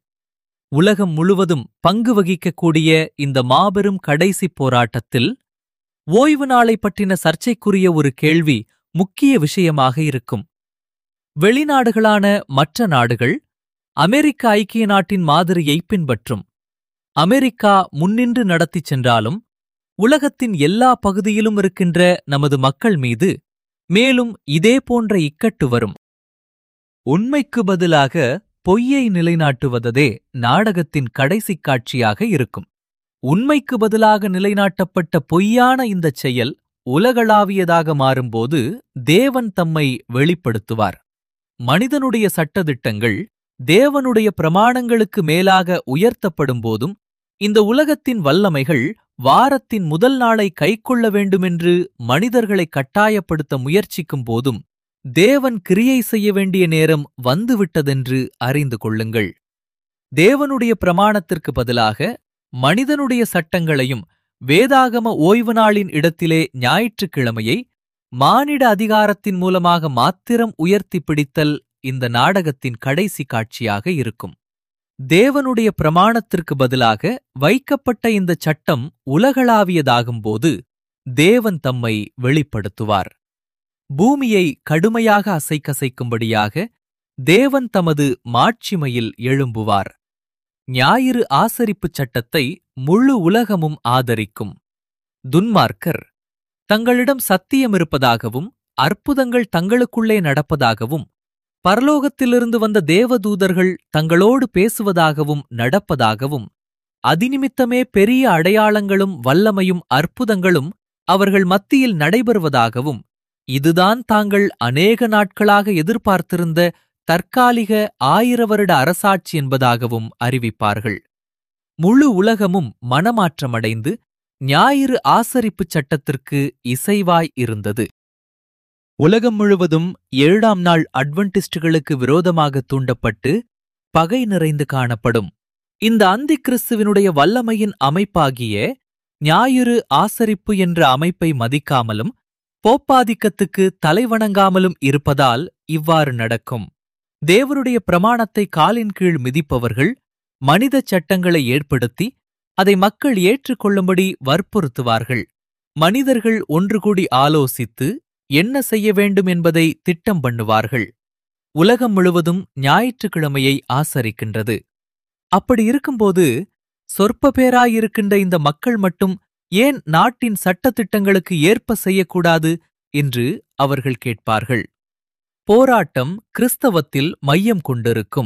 உலகம் முழுவதும் பங்கு வகிக்கக்கூடிய இந்த மாபெரும் கடைசி போராட்டத்தில் ஓய்வு நாளை பற்றின சர்ச்சைக்குரிய ஒரு கேள்வி முக்கிய விஷயமாக இருக்கும் வெளிநாடுகளான மற்ற நாடுகள் அமெரிக்க ஐக்கிய நாட்டின் மாதிரியை பின்பற்றும் அமெரிக்கா முன்னின்று நடத்திச் சென்றாலும் உலகத்தின் எல்லா பகுதியிலும் இருக்கின்ற நமது மக்கள் மீது மேலும் இதே போன்ற இக்கட்டு வரும் உண்மைக்கு பதிலாக பொய்யை நிலைநாட்டுவதே நாடகத்தின் கடைசிக் காட்சியாக இருக்கும் உண்மைக்கு பதிலாக நிலைநாட்டப்பட்ட பொய்யான இந்தச் செயல் உலகளாவியதாக மாறும்போது தேவன் தம்மை வெளிப்படுத்துவார் மனிதனுடைய சட்டதிட்டங்கள் தேவனுடைய பிரமாணங்களுக்கு மேலாக உயர்த்தப்படும் போதும் இந்த உலகத்தின் வல்லமைகள் வாரத்தின் முதல் நாளை கைக்கொள்ள வேண்டுமென்று மனிதர்களை கட்டாயப்படுத்த முயற்சிக்கும் போதும் தேவன் கிரியை செய்ய வேண்டிய நேரம் வந்துவிட்டதென்று அறிந்து கொள்ளுங்கள் தேவனுடைய பிரமாணத்திற்கு பதிலாக மனிதனுடைய சட்டங்களையும் வேதாகம ஓய்வு நாளின் இடத்திலே ஞாயிற்றுக்கிழமையை மானிட அதிகாரத்தின் மூலமாக மாத்திரம் உயர்த்தி பிடித்தல் இந்த நாடகத்தின் கடைசி காட்சியாக இருக்கும் தேவனுடைய பிரமாணத்திற்கு பதிலாக வைக்கப்பட்ட இந்த சட்டம் உலகளாவியதாகும்போது தேவன் தம்மை வெளிப்படுத்துவார் பூமியை கடுமையாக அசைக்கசைக்கும்படியாக தேவன் தமது மாட்சிமையில் எழும்புவார் ஞாயிறு ஆசரிப்புச் சட்டத்தை முழு உலகமும் ஆதரிக்கும் துன்மார்க்கர் தங்களிடம் சத்தியம் இருப்பதாகவும் அற்புதங்கள் தங்களுக்குள்ளே நடப்பதாகவும் பரலோகத்திலிருந்து வந்த தேவதூதர்கள் தங்களோடு பேசுவதாகவும் நடப்பதாகவும் அதினிமித்தமே பெரிய அடையாளங்களும் வல்லமையும் அற்புதங்களும் அவர்கள் மத்தியில் நடைபெறுவதாகவும் இதுதான் தாங்கள் அநேக நாட்களாக எதிர்பார்த்திருந்த தற்காலிக ஆயிர வருட அரசாட்சி என்பதாகவும் அறிவிப்பார்கள் முழு உலகமும் மனமாற்றமடைந்து ஞாயிறு ஆசரிப்புச் சட்டத்திற்கு இசைவாய் இருந்தது உலகம் முழுவதும் ஏழாம் நாள் அட்வென்டிஸ்டுகளுக்கு விரோதமாக தூண்டப்பட்டு பகை நிறைந்து காணப்படும் இந்த அந்தி கிறிஸ்துவினுடைய வல்லமையின் அமைப்பாகிய ஞாயிறு ஆசரிப்பு என்ற அமைப்பை மதிக்காமலும் போப்பாதிக்கத்துக்கு தலைவணங்காமலும் இருப்பதால் இவ்வாறு நடக்கும் தேவருடைய பிரமாணத்தை காலின் கீழ் மிதிப்பவர்கள் மனித சட்டங்களை ஏற்படுத்தி அதை மக்கள் ஏற்றுக்கொள்ளும்படி வற்புறுத்துவார்கள் மனிதர்கள் ஒன்று கூடி ஆலோசித்து என்ன செய்ய வேண்டும் என்பதை திட்டம் பண்ணுவார்கள் உலகம் முழுவதும் ஞாயிற்றுக்கிழமையை ஆசரிக்கின்றது அப்படி இருக்கும்போது சொற்ப பேராயிருக்கின்ற இந்த மக்கள் மட்டும் ஏன் நாட்டின் சட்டத்திட்டங்களுக்கு ஏற்ப செய்யக்கூடாது என்று அவர்கள் கேட்பார்கள் போராட்டம் கிறிஸ்தவத்தில் மையம் கொண்டிருக்கும்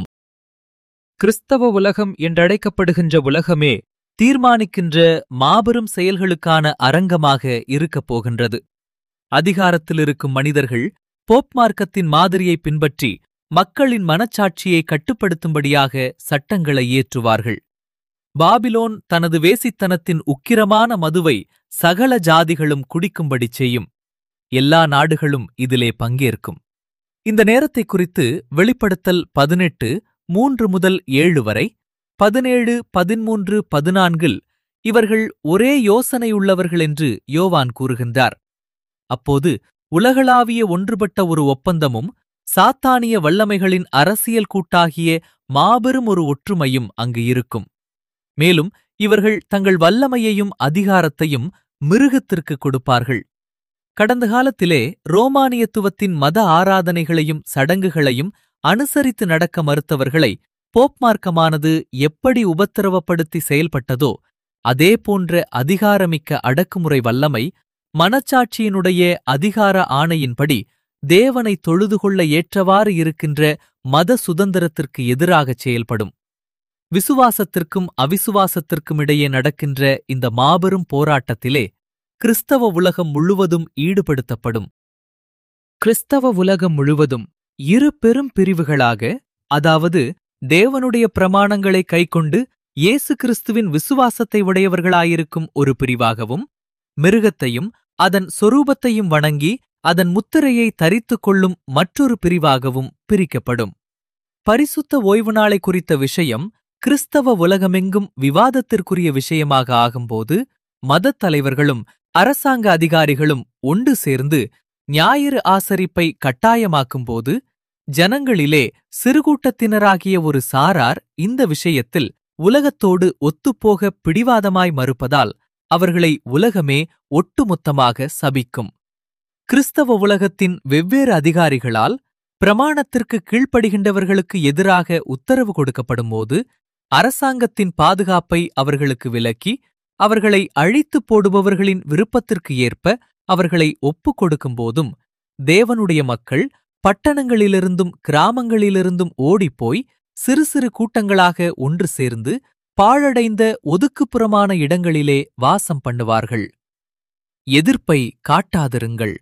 கிறிஸ்தவ உலகம் என்றழைக்கப்படுகின்ற உலகமே தீர்மானிக்கின்ற மாபெரும் செயல்களுக்கான அரங்கமாக இருக்கப் போகின்றது அதிகாரத்தில் இருக்கும் மனிதர்கள் போப் மார்க்கத்தின் மாதிரியை பின்பற்றி மக்களின் மனச்சாட்சியை கட்டுப்படுத்தும்படியாக சட்டங்களை இயற்றுவார்கள் பாபிலோன் தனது வேசித்தனத்தின் உக்கிரமான மதுவை சகல ஜாதிகளும் குடிக்கும்படி செய்யும் எல்லா நாடுகளும் இதிலே பங்கேற்கும் இந்த நேரத்தை குறித்து வெளிப்படுத்தல் பதினெட்டு மூன்று முதல் ஏழு வரை பதினேழு பதிமூன்று பதினான்கில் இவர்கள் ஒரே யோசனையுள்ளவர்கள் என்று யோவான் கூறுகின்றார் அப்போது உலகளாவிய ஒன்றுபட்ட ஒரு ஒப்பந்தமும் சாத்தானிய வல்லமைகளின் அரசியல் கூட்டாகிய மாபெரும் ஒரு ஒற்றுமையும் அங்கு இருக்கும் மேலும் இவர்கள் தங்கள் வல்லமையையும் அதிகாரத்தையும் மிருகத்திற்கு கொடுப்பார்கள் கடந்த காலத்திலே ரோமானியத்துவத்தின் மத ஆராதனைகளையும் சடங்குகளையும் அனுசரித்து நடக்க மறுத்தவர்களை போப் மார்க்கமானது எப்படி உபத்திரவப்படுத்தி செயல்பட்டதோ அதே போன்ற அதிகாரமிக்க அடக்குமுறை வல்லமை மனச்சாட்சியினுடைய அதிகார ஆணையின்படி தேவனை தொழுது கொள்ள ஏற்றவாறு இருக்கின்ற மத சுதந்திரத்திற்கு எதிராகச் செயல்படும் விசுவாசத்திற்கும் அவிசுவாசத்திற்கும் இடையே நடக்கின்ற இந்த மாபெரும் போராட்டத்திலே கிறிஸ்தவ உலகம் முழுவதும் ஈடுபடுத்தப்படும் கிறிஸ்தவ உலகம் முழுவதும் இரு பெரும் பிரிவுகளாக அதாவது தேவனுடைய பிரமாணங்களை கைக்கொண்டு இயேசு கிறிஸ்துவின் விசுவாசத்தை உடையவர்களாயிருக்கும் ஒரு பிரிவாகவும் மிருகத்தையும் அதன் சொரூபத்தையும் வணங்கி அதன் முத்திரையை தரித்துக் கொள்ளும் மற்றொரு பிரிவாகவும் பிரிக்கப்படும் பரிசுத்த ஓய்வு நாளை குறித்த விஷயம் கிறிஸ்தவ உலகமெங்கும் விவாதத்திற்குரிய விஷயமாக ஆகும்போது மதத் தலைவர்களும் அரசாங்க அதிகாரிகளும் ஒன்று சேர்ந்து ஞாயிறு ஆசரிப்பை கட்டாயமாக்கும்போது ஜனங்களிலே சிறுகூட்டத்தினராகிய ஒரு சாரார் இந்த விஷயத்தில் உலகத்தோடு ஒத்துப்போக பிடிவாதமாய் மறுப்பதால் அவர்களை உலகமே ஒட்டுமொத்தமாக சபிக்கும் கிறிஸ்தவ உலகத்தின் வெவ்வேறு அதிகாரிகளால் பிரமாணத்திற்கு கீழ்ப்படுகின்றவர்களுக்கு எதிராக உத்தரவு கொடுக்கப்படும்போது அரசாங்கத்தின் பாதுகாப்பை அவர்களுக்கு விலக்கி அவர்களை அழித்துப் போடுபவர்களின் விருப்பத்திற்கு ஏற்ப அவர்களை ஒப்புக் கொடுக்கும்போதும் தேவனுடைய மக்கள் பட்டணங்களிலிருந்தும் கிராமங்களிலிருந்தும் ஓடிப்போய் சிறு சிறு கூட்டங்களாக ஒன்று சேர்ந்து பாழடைந்த ஒதுக்குப்புறமான இடங்களிலே வாசம் பண்ணுவார்கள் எதிர்ப்பை காட்டாதிருங்கள்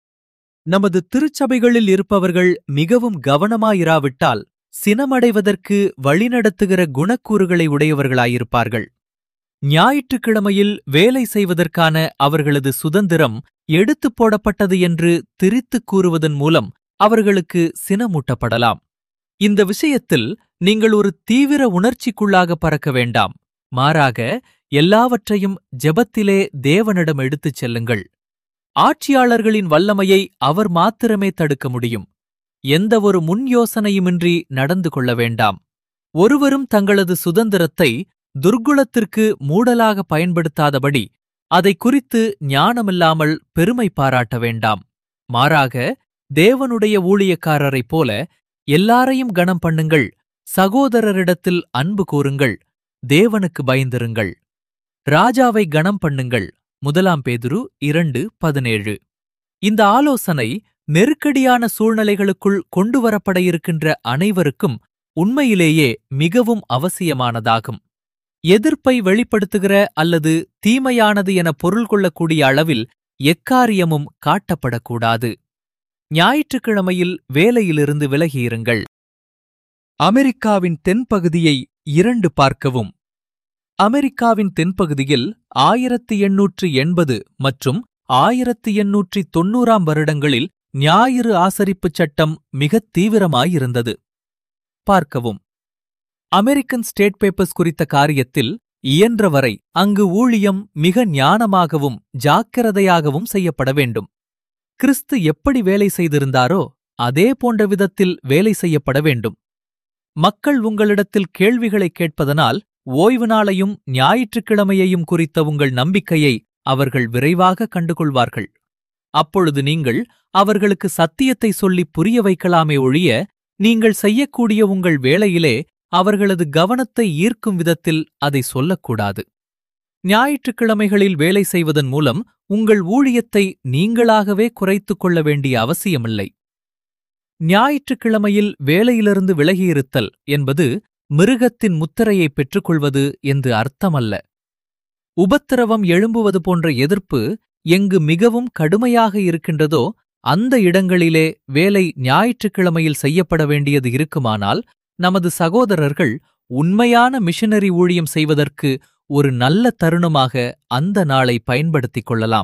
நமது திருச்சபைகளில் இருப்பவர்கள் மிகவும் கவனமாயிராவிட்டால் சினமடைவதற்கு வழிநடத்துகிற குணக்கூறுகளை உடையவர்களாயிருப்பார்கள் ஞாயிற்றுக்கிழமையில் வேலை செய்வதற்கான அவர்களது சுதந்திரம் எடுத்துப் போடப்பட்டது என்று திரித்துக் கூறுவதன் மூலம் அவர்களுக்கு சினமூட்டப்படலாம் இந்த விஷயத்தில் நீங்கள் ஒரு தீவிர உணர்ச்சிக்குள்ளாக பறக்க வேண்டாம் மாறாக எல்லாவற்றையும் ஜெபத்திலே தேவனிடம் எடுத்துச் செல்லுங்கள் ஆட்சியாளர்களின் வல்லமையை அவர் மாத்திரமே தடுக்க முடியும் எந்த ஒரு முன் யோசனையுமின்றி நடந்து கொள்ள வேண்டாம் ஒருவரும் தங்களது சுதந்திரத்தை துர்குணத்திற்கு மூடலாக பயன்படுத்தாதபடி அதை குறித்து ஞானமில்லாமல் பெருமை பாராட்ட வேண்டாம் மாறாக தேவனுடைய ஊழியக்காரரைப் போல எல்லாரையும் கனம் பண்ணுங்கள் சகோதரரிடத்தில் அன்பு கூறுங்கள் தேவனுக்கு பயந்திருங்கள் ராஜாவை கனம் பண்ணுங்கள் முதலாம் பேதுரு இரண்டு பதினேழு இந்த ஆலோசனை நெருக்கடியான சூழ்நிலைகளுக்குள் கொண்டுவரப்பட இருக்கின்ற அனைவருக்கும் உண்மையிலேயே மிகவும் அவசியமானதாகும் எதிர்ப்பை வெளிப்படுத்துகிற அல்லது தீமையானது என பொருள் கொள்ளக்கூடிய அளவில் எக்காரியமும் காட்டப்படக்கூடாது ஞாயிற்றுக்கிழமையில் வேலையிலிருந்து விலகியிருங்கள் அமெரிக்காவின் தென்பகுதியை இரண்டு பார்க்கவும் அமெரிக்காவின் தென்பகுதியில் ஆயிரத்து எண்ணூற்று எண்பது மற்றும் ஆயிரத்து எண்ணூற்றி தொன்னூறாம் வருடங்களில் ஞாயிறு ஆசரிப்புச் சட்டம் மிகத் தீவிரமாயிருந்தது பார்க்கவும் அமெரிக்கன் ஸ்டேட் பேப்பர்ஸ் குறித்த காரியத்தில் இயன்றவரை அங்கு ஊழியம் மிக ஞானமாகவும் ஜாக்கிரதையாகவும் செய்யப்பட வேண்டும் கிறிஸ்து எப்படி வேலை செய்திருந்தாரோ அதே போன்ற விதத்தில் வேலை செய்யப்பட வேண்டும் மக்கள் உங்களிடத்தில் கேள்விகளை கேட்பதனால் ஓய்வு நாளையும் ஞாயிற்றுக்கிழமையையும் குறித்த உங்கள் நம்பிக்கையை அவர்கள் விரைவாக கண்டுகொள்வார்கள் அப்பொழுது நீங்கள் அவர்களுக்கு சத்தியத்தை சொல்லி புரிய வைக்கலாமே ஒழிய நீங்கள் செய்யக்கூடிய உங்கள் வேளையிலே அவர்களது கவனத்தை ஈர்க்கும் விதத்தில் அதை சொல்லக்கூடாது ஞாயிற்றுக்கிழமைகளில் வேலை செய்வதன் மூலம் உங்கள் ஊழியத்தை நீங்களாகவே குறைத்துக் கொள்ள வேண்டிய அவசியமில்லை ஞாயிற்றுக்கிழமையில் வேலையிலிருந்து விலகியிருத்தல் என்பது மிருகத்தின் முத்திரையை பெற்றுக்கொள்வது என்று அர்த்தமல்ல உபத்திரவம் எழும்புவது போன்ற எதிர்ப்பு எங்கு மிகவும் கடுமையாக இருக்கின்றதோ அந்த இடங்களிலே வேலை ஞாயிற்றுக்கிழமையில் செய்யப்பட வேண்டியது இருக்குமானால் நமது சகோதரர்கள் உண்மையான மிஷனரி ஊழியம் செய்வதற்கு ஒரு நல்ல தருணமாக அந்த நாளை பயன்படுத்திக் கொள்ளலாம்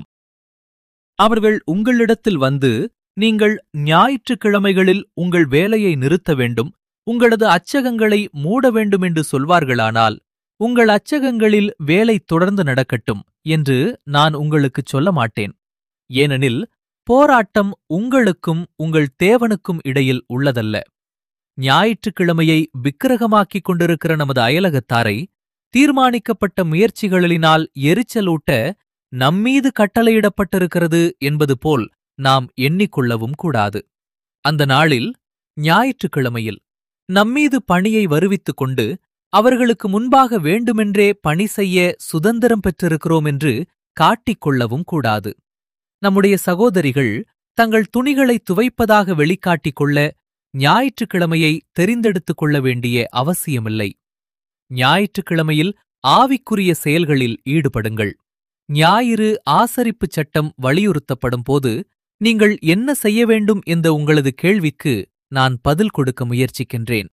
அவர்கள் உங்களிடத்தில் வந்து நீங்கள் ஞாயிற்றுக்கிழமைகளில் உங்கள் வேலையை நிறுத்த வேண்டும் உங்களது அச்சகங்களை மூட வேண்டும் என்று சொல்வார்களானால் உங்கள் அச்சகங்களில் வேலை தொடர்ந்து நடக்கட்டும் என்று நான் உங்களுக்குச் சொல்ல மாட்டேன் ஏனெனில் போராட்டம் உங்களுக்கும் உங்கள் தேவனுக்கும் இடையில் உள்ளதல்ல ஞாயிற்றுக்கிழமையை விக்கிரகமாக்கிக் கொண்டிருக்கிற நமது அயலகத்தாரை தீர்மானிக்கப்பட்ட முயற்சிகளினால் எரிச்சலூட்ட நம்மீது கட்டளையிடப்பட்டிருக்கிறது என்பது போல் நாம் எண்ணிக்கொள்ளவும் கூடாது அந்த நாளில் ஞாயிற்றுக்கிழமையில் நம்மீது பணியை வருவித்துக் கொண்டு அவர்களுக்கு முன்பாக வேண்டுமென்றே பணி செய்ய சுதந்திரம் பெற்றிருக்கிறோம் என்று காட்டிக்கொள்ளவும் கூடாது நம்முடைய சகோதரிகள் தங்கள் துணிகளை துவைப்பதாக வெளிக்காட்டிக் கொள்ள ஞாயிற்றுக்கிழமையை தெரிந்தெடுத்துக் கொள்ள வேண்டிய அவசியமில்லை ஞாயிற்றுக்கிழமையில் ஆவிக்குரிய செயல்களில் ஈடுபடுங்கள் ஞாயிறு ஆசரிப்புச் சட்டம் வலியுறுத்தப்படும் போது நீங்கள் என்ன செய்ய வேண்டும் என்ற உங்களது கேள்விக்கு நான் பதில் கொடுக்க முயற்சிக்கின்றேன்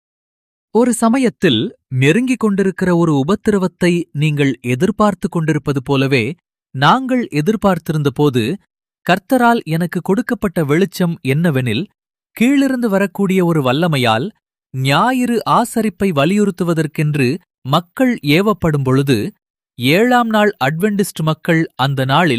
ஒரு சமயத்தில் நெருங்கிக் கொண்டிருக்கிற ஒரு உபத்திரவத்தை நீங்கள் எதிர்பார்த்துக் கொண்டிருப்பது போலவே நாங்கள் எதிர்பார்த்திருந்தபோது கர்த்தரால் எனக்கு கொடுக்கப்பட்ட வெளிச்சம் என்னவெனில் கீழிருந்து வரக்கூடிய ஒரு வல்லமையால் ஞாயிறு ஆசரிப்பை வலியுறுத்துவதற்கென்று மக்கள் ஏவப்படும் பொழுது ஏழாம் நாள் அட்வெண்டிஸ்ட் மக்கள் அந்த நாளில்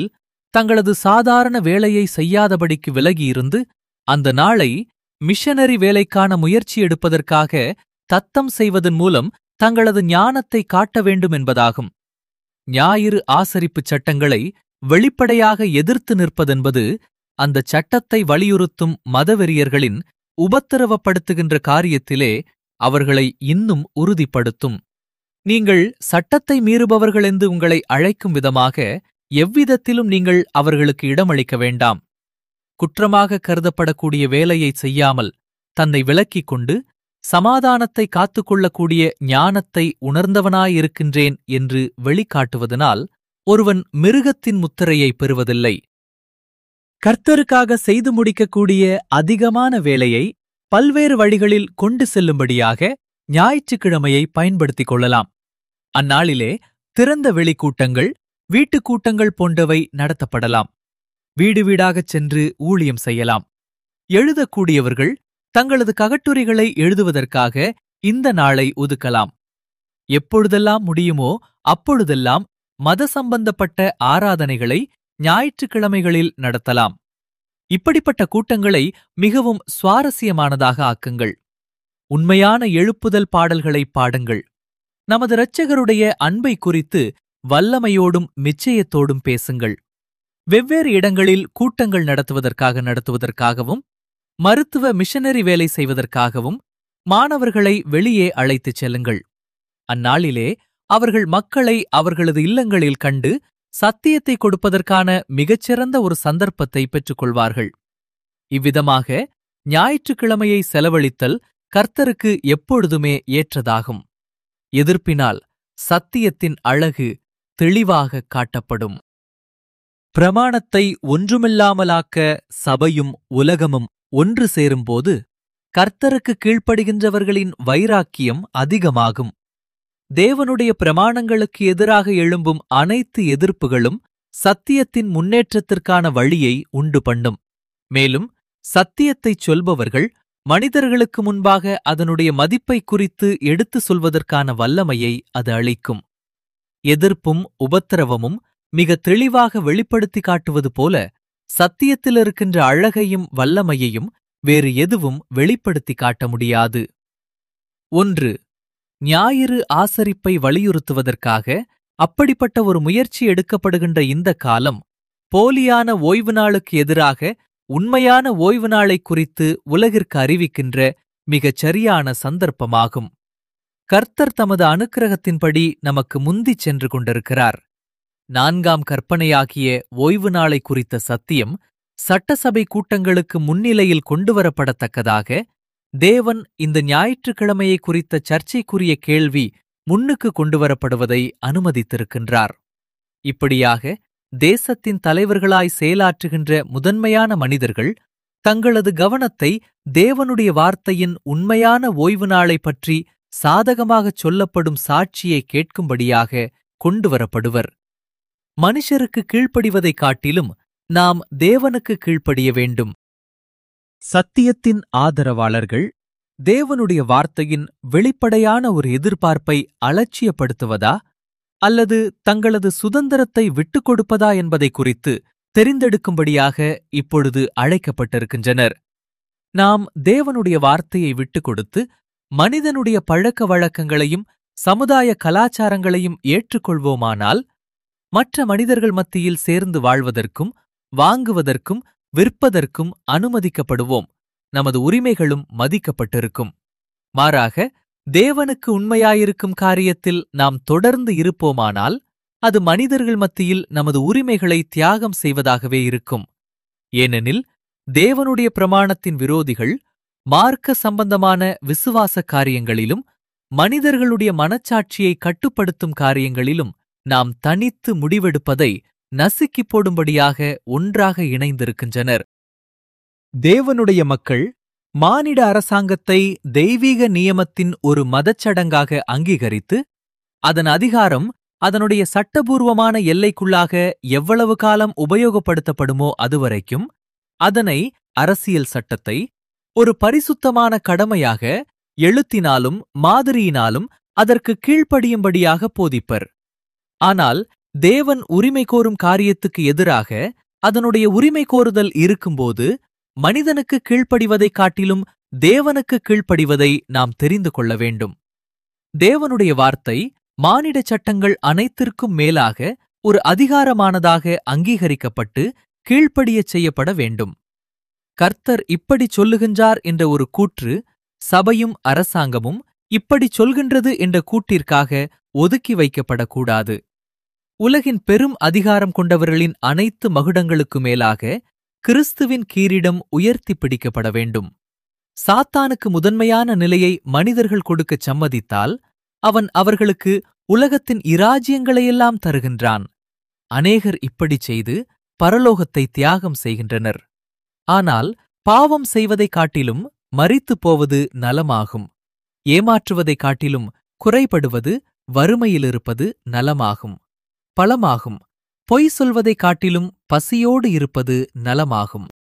தங்களது சாதாரண வேலையை செய்யாதபடிக்கு விலகியிருந்து அந்த நாளை மிஷனரி வேலைக்கான முயற்சி எடுப்பதற்காக தத்தம் செய்வதன் மூலம் தங்களது ஞானத்தை காட்ட வேண்டும் என்பதாகும் ஞாயிறு ஆசரிப்புச் சட்டங்களை வெளிப்படையாக எதிர்த்து நிற்பதென்பது அந்த சட்டத்தை வலியுறுத்தும் மதவெறியர்களின் உபத்திரவப்படுத்துகின்ற காரியத்திலே அவர்களை இன்னும் உறுதிப்படுத்தும் நீங்கள் சட்டத்தை மீறுபவர்கள் என்று உங்களை அழைக்கும் விதமாக எவ்விதத்திலும் நீங்கள் அவர்களுக்கு இடமளிக்க வேண்டாம் குற்றமாக கருதப்படக்கூடிய வேலையை செய்யாமல் தன்னை விலக்கிக் கொண்டு சமாதானத்தை காத்துக்கொள்ளக்கூடிய ஞானத்தை உணர்ந்தவனாயிருக்கின்றேன் என்று வெளிக்காட்டுவதனால் ஒருவன் மிருகத்தின் முத்திரையை பெறுவதில்லை கர்த்தருக்காக செய்து முடிக்கக்கூடிய அதிகமான வேலையை பல்வேறு வழிகளில் கொண்டு செல்லும்படியாக ஞாயிற்றுக்கிழமையை பயன்படுத்திக் கொள்ளலாம் அந்நாளிலே திறந்த வெளிக்கூட்டங்கள் வீட்டுக் கூட்டங்கள் போன்றவை நடத்தப்படலாம் வீடு வீடாகச் சென்று ஊழியம் செய்யலாம் எழுதக்கூடியவர்கள் தங்களது ககட்டுரைகளை எழுதுவதற்காக இந்த நாளை ஒதுக்கலாம் எப்பொழுதெல்லாம் முடியுமோ அப்பொழுதெல்லாம் மத சம்பந்தப்பட்ட ஆராதனைகளை ஞாயிற்றுக்கிழமைகளில் நடத்தலாம் இப்படிப்பட்ட கூட்டங்களை மிகவும் சுவாரஸ்யமானதாக ஆக்குங்கள் உண்மையான எழுப்புதல் பாடல்களை பாடுங்கள் நமது இரட்சகருடைய அன்பை குறித்து வல்லமையோடும் நிச்சயத்தோடும் பேசுங்கள் வெவ்வேறு இடங்களில் கூட்டங்கள் நடத்துவதற்காக நடத்துவதற்காகவும் மருத்துவ மிஷனரி வேலை செய்வதற்காகவும் மாணவர்களை வெளியே அழைத்துச் செல்லுங்கள் அந்நாளிலே அவர்கள் மக்களை அவர்களது இல்லங்களில் கண்டு சத்தியத்தை கொடுப்பதற்கான மிகச்சிறந்த ஒரு சந்தர்ப்பத்தை பெற்றுக்கொள்வார்கள் இவ்விதமாக ஞாயிற்றுக்கிழமையை செலவழித்தல் கர்த்தருக்கு எப்பொழுதுமே ஏற்றதாகும் எதிர்ப்பினால் சத்தியத்தின் அழகு தெளிவாக காட்டப்படும் பிரமாணத்தை ஒன்றுமில்லாமலாக்க சபையும் உலகமும் ஒன்று சேரும்போது கர்த்தருக்கு கீழ்ப்படுகின்றவர்களின் வைராக்கியம் அதிகமாகும் தேவனுடைய பிரமாணங்களுக்கு எதிராக எழும்பும் அனைத்து எதிர்ப்புகளும் சத்தியத்தின் முன்னேற்றத்திற்கான வழியை உண்டு பண்ணும் மேலும் சத்தியத்தைச் சொல்பவர்கள் மனிதர்களுக்கு முன்பாக அதனுடைய மதிப்பை குறித்து எடுத்து சொல்வதற்கான வல்லமையை அது அளிக்கும் எதிர்ப்பும் உபத்திரவமும் மிக தெளிவாக வெளிப்படுத்தி காட்டுவது போல சத்தியத்தில் இருக்கின்ற அழகையும் வல்லமையையும் வேறு எதுவும் வெளிப்படுத்தி காட்ட முடியாது ஒன்று ஞாயிறு ஆசரிப்பை வலியுறுத்துவதற்காக அப்படிப்பட்ட ஒரு முயற்சி எடுக்கப்படுகின்ற இந்த காலம் போலியான ஓய்வு நாளுக்கு எதிராக உண்மையான ஓய்வு நாளை குறித்து உலகிற்கு அறிவிக்கின்ற மிகச் சரியான சந்தர்ப்பமாகும் கர்த்தர் தமது அனுக்கிரகத்தின்படி நமக்கு முந்திச் சென்று கொண்டிருக்கிறார் நான்காம் கற்பனையாகிய ஓய்வு நாளை குறித்த சத்தியம் சட்டசபை கூட்டங்களுக்கு முன்னிலையில் கொண்டுவரப்படத்தக்கதாக தேவன் இந்த ஞாயிற்றுக்கிழமையை குறித்த சர்ச்சைக்குரிய கேள்வி முன்னுக்கு கொண்டுவரப்படுவதை அனுமதித்திருக்கின்றார் இப்படியாக தேசத்தின் தலைவர்களாய் செயலாற்றுகின்ற முதன்மையான மனிதர்கள் தங்களது கவனத்தை தேவனுடைய வார்த்தையின் உண்மையான ஓய்வு நாளை பற்றி சாதகமாகச் சொல்லப்படும் சாட்சியை கேட்கும்படியாக கொண்டுவரப்படுவர் மனுஷருக்கு கீழ்ப்படிவதைக் காட்டிலும் நாம் தேவனுக்கு கீழ்ப்படிய வேண்டும் சத்தியத்தின் ஆதரவாளர்கள் தேவனுடைய வார்த்தையின் வெளிப்படையான ஒரு எதிர்பார்ப்பை அலட்சியப்படுத்துவதா அல்லது தங்களது சுதந்திரத்தை விட்டுக் கொடுப்பதா என்பதை குறித்து தெரிந்தெடுக்கும்படியாக இப்பொழுது அழைக்கப்பட்டிருக்கின்றனர் நாம் தேவனுடைய வார்த்தையை விட்டுக் கொடுத்து மனிதனுடைய பழக்க வழக்கங்களையும் சமுதாய கலாச்சாரங்களையும் ஏற்றுக்கொள்வோமானால் மற்ற மனிதர்கள் மத்தியில் சேர்ந்து வாழ்வதற்கும் வாங்குவதற்கும் விற்பதற்கும் அனுமதிக்கப்படுவோம் நமது உரிமைகளும் மதிக்கப்பட்டிருக்கும் மாறாக தேவனுக்கு உண்மையாயிருக்கும் காரியத்தில் நாம் தொடர்ந்து இருப்போமானால் அது மனிதர்கள் மத்தியில் நமது உரிமைகளை தியாகம் செய்வதாகவே இருக்கும் ஏனெனில் தேவனுடைய பிரமாணத்தின் விரோதிகள் மார்க்க சம்பந்தமான விசுவாச காரியங்களிலும் மனிதர்களுடைய மனச்சாட்சியை கட்டுப்படுத்தும் காரியங்களிலும் நாம் தனித்து முடிவெடுப்பதை நசுக்கிப் போடும்படியாக ஒன்றாக இணைந்திருக்கின்றனர் தேவனுடைய மக்கள் மானிட அரசாங்கத்தை தெய்வீக நியமத்தின் ஒரு மதச்சடங்காக அங்கீகரித்து அதன் அதிகாரம் அதனுடைய சட்டபூர்வமான எல்லைக்குள்ளாக எவ்வளவு காலம் உபயோகப்படுத்தப்படுமோ அதுவரைக்கும் அதனை அரசியல் சட்டத்தை ஒரு பரிசுத்தமான கடமையாக எழுத்தினாலும் மாதிரியினாலும் அதற்கு கீழ்ப்படியும்படியாக போதிப்பர் ஆனால் தேவன் உரிமை கோரும் காரியத்துக்கு எதிராக அதனுடைய உரிமை கோருதல் இருக்கும்போது மனிதனுக்கு கீழ்ப்படிவதைக் காட்டிலும் தேவனுக்கு கீழ்ப்படிவதை நாம் தெரிந்து கொள்ள வேண்டும் தேவனுடைய வார்த்தை மானிட சட்டங்கள் அனைத்திற்கும் மேலாக ஒரு அதிகாரமானதாக அங்கீகரிக்கப்பட்டு கீழ்ப்படியச் செய்யப்பட வேண்டும் கர்த்தர் இப்படிச் சொல்லுகின்றார் என்ற ஒரு கூற்று சபையும் அரசாங்கமும் இப்படிச் சொல்கின்றது என்ற கூட்டிற்காக ஒதுக்கி வைக்கப்படக்கூடாது உலகின் பெரும் அதிகாரம் கொண்டவர்களின் அனைத்து மகுடங்களுக்கு மேலாக கிறிஸ்துவின் கீரிடம் உயர்த்தி பிடிக்கப்பட வேண்டும் சாத்தானுக்கு முதன்மையான நிலையை மனிதர்கள் கொடுக்கச் சம்மதித்தால் அவன் அவர்களுக்கு உலகத்தின் இராஜ்யங்களையெல்லாம் தருகின்றான் அநேகர் இப்படிச் செய்து பரலோகத்தை தியாகம் செய்கின்றனர் ஆனால் பாவம் செய்வதைக் காட்டிலும் மரித்துப் போவது நலமாகும் ஏமாற்றுவதைக் காட்டிலும் குறைபடுவது வறுமையிலிருப்பது நலமாகும் பலமாகும் பொய் சொல்வதைக் காட்டிலும் பசியோடு இருப்பது நலமாகும்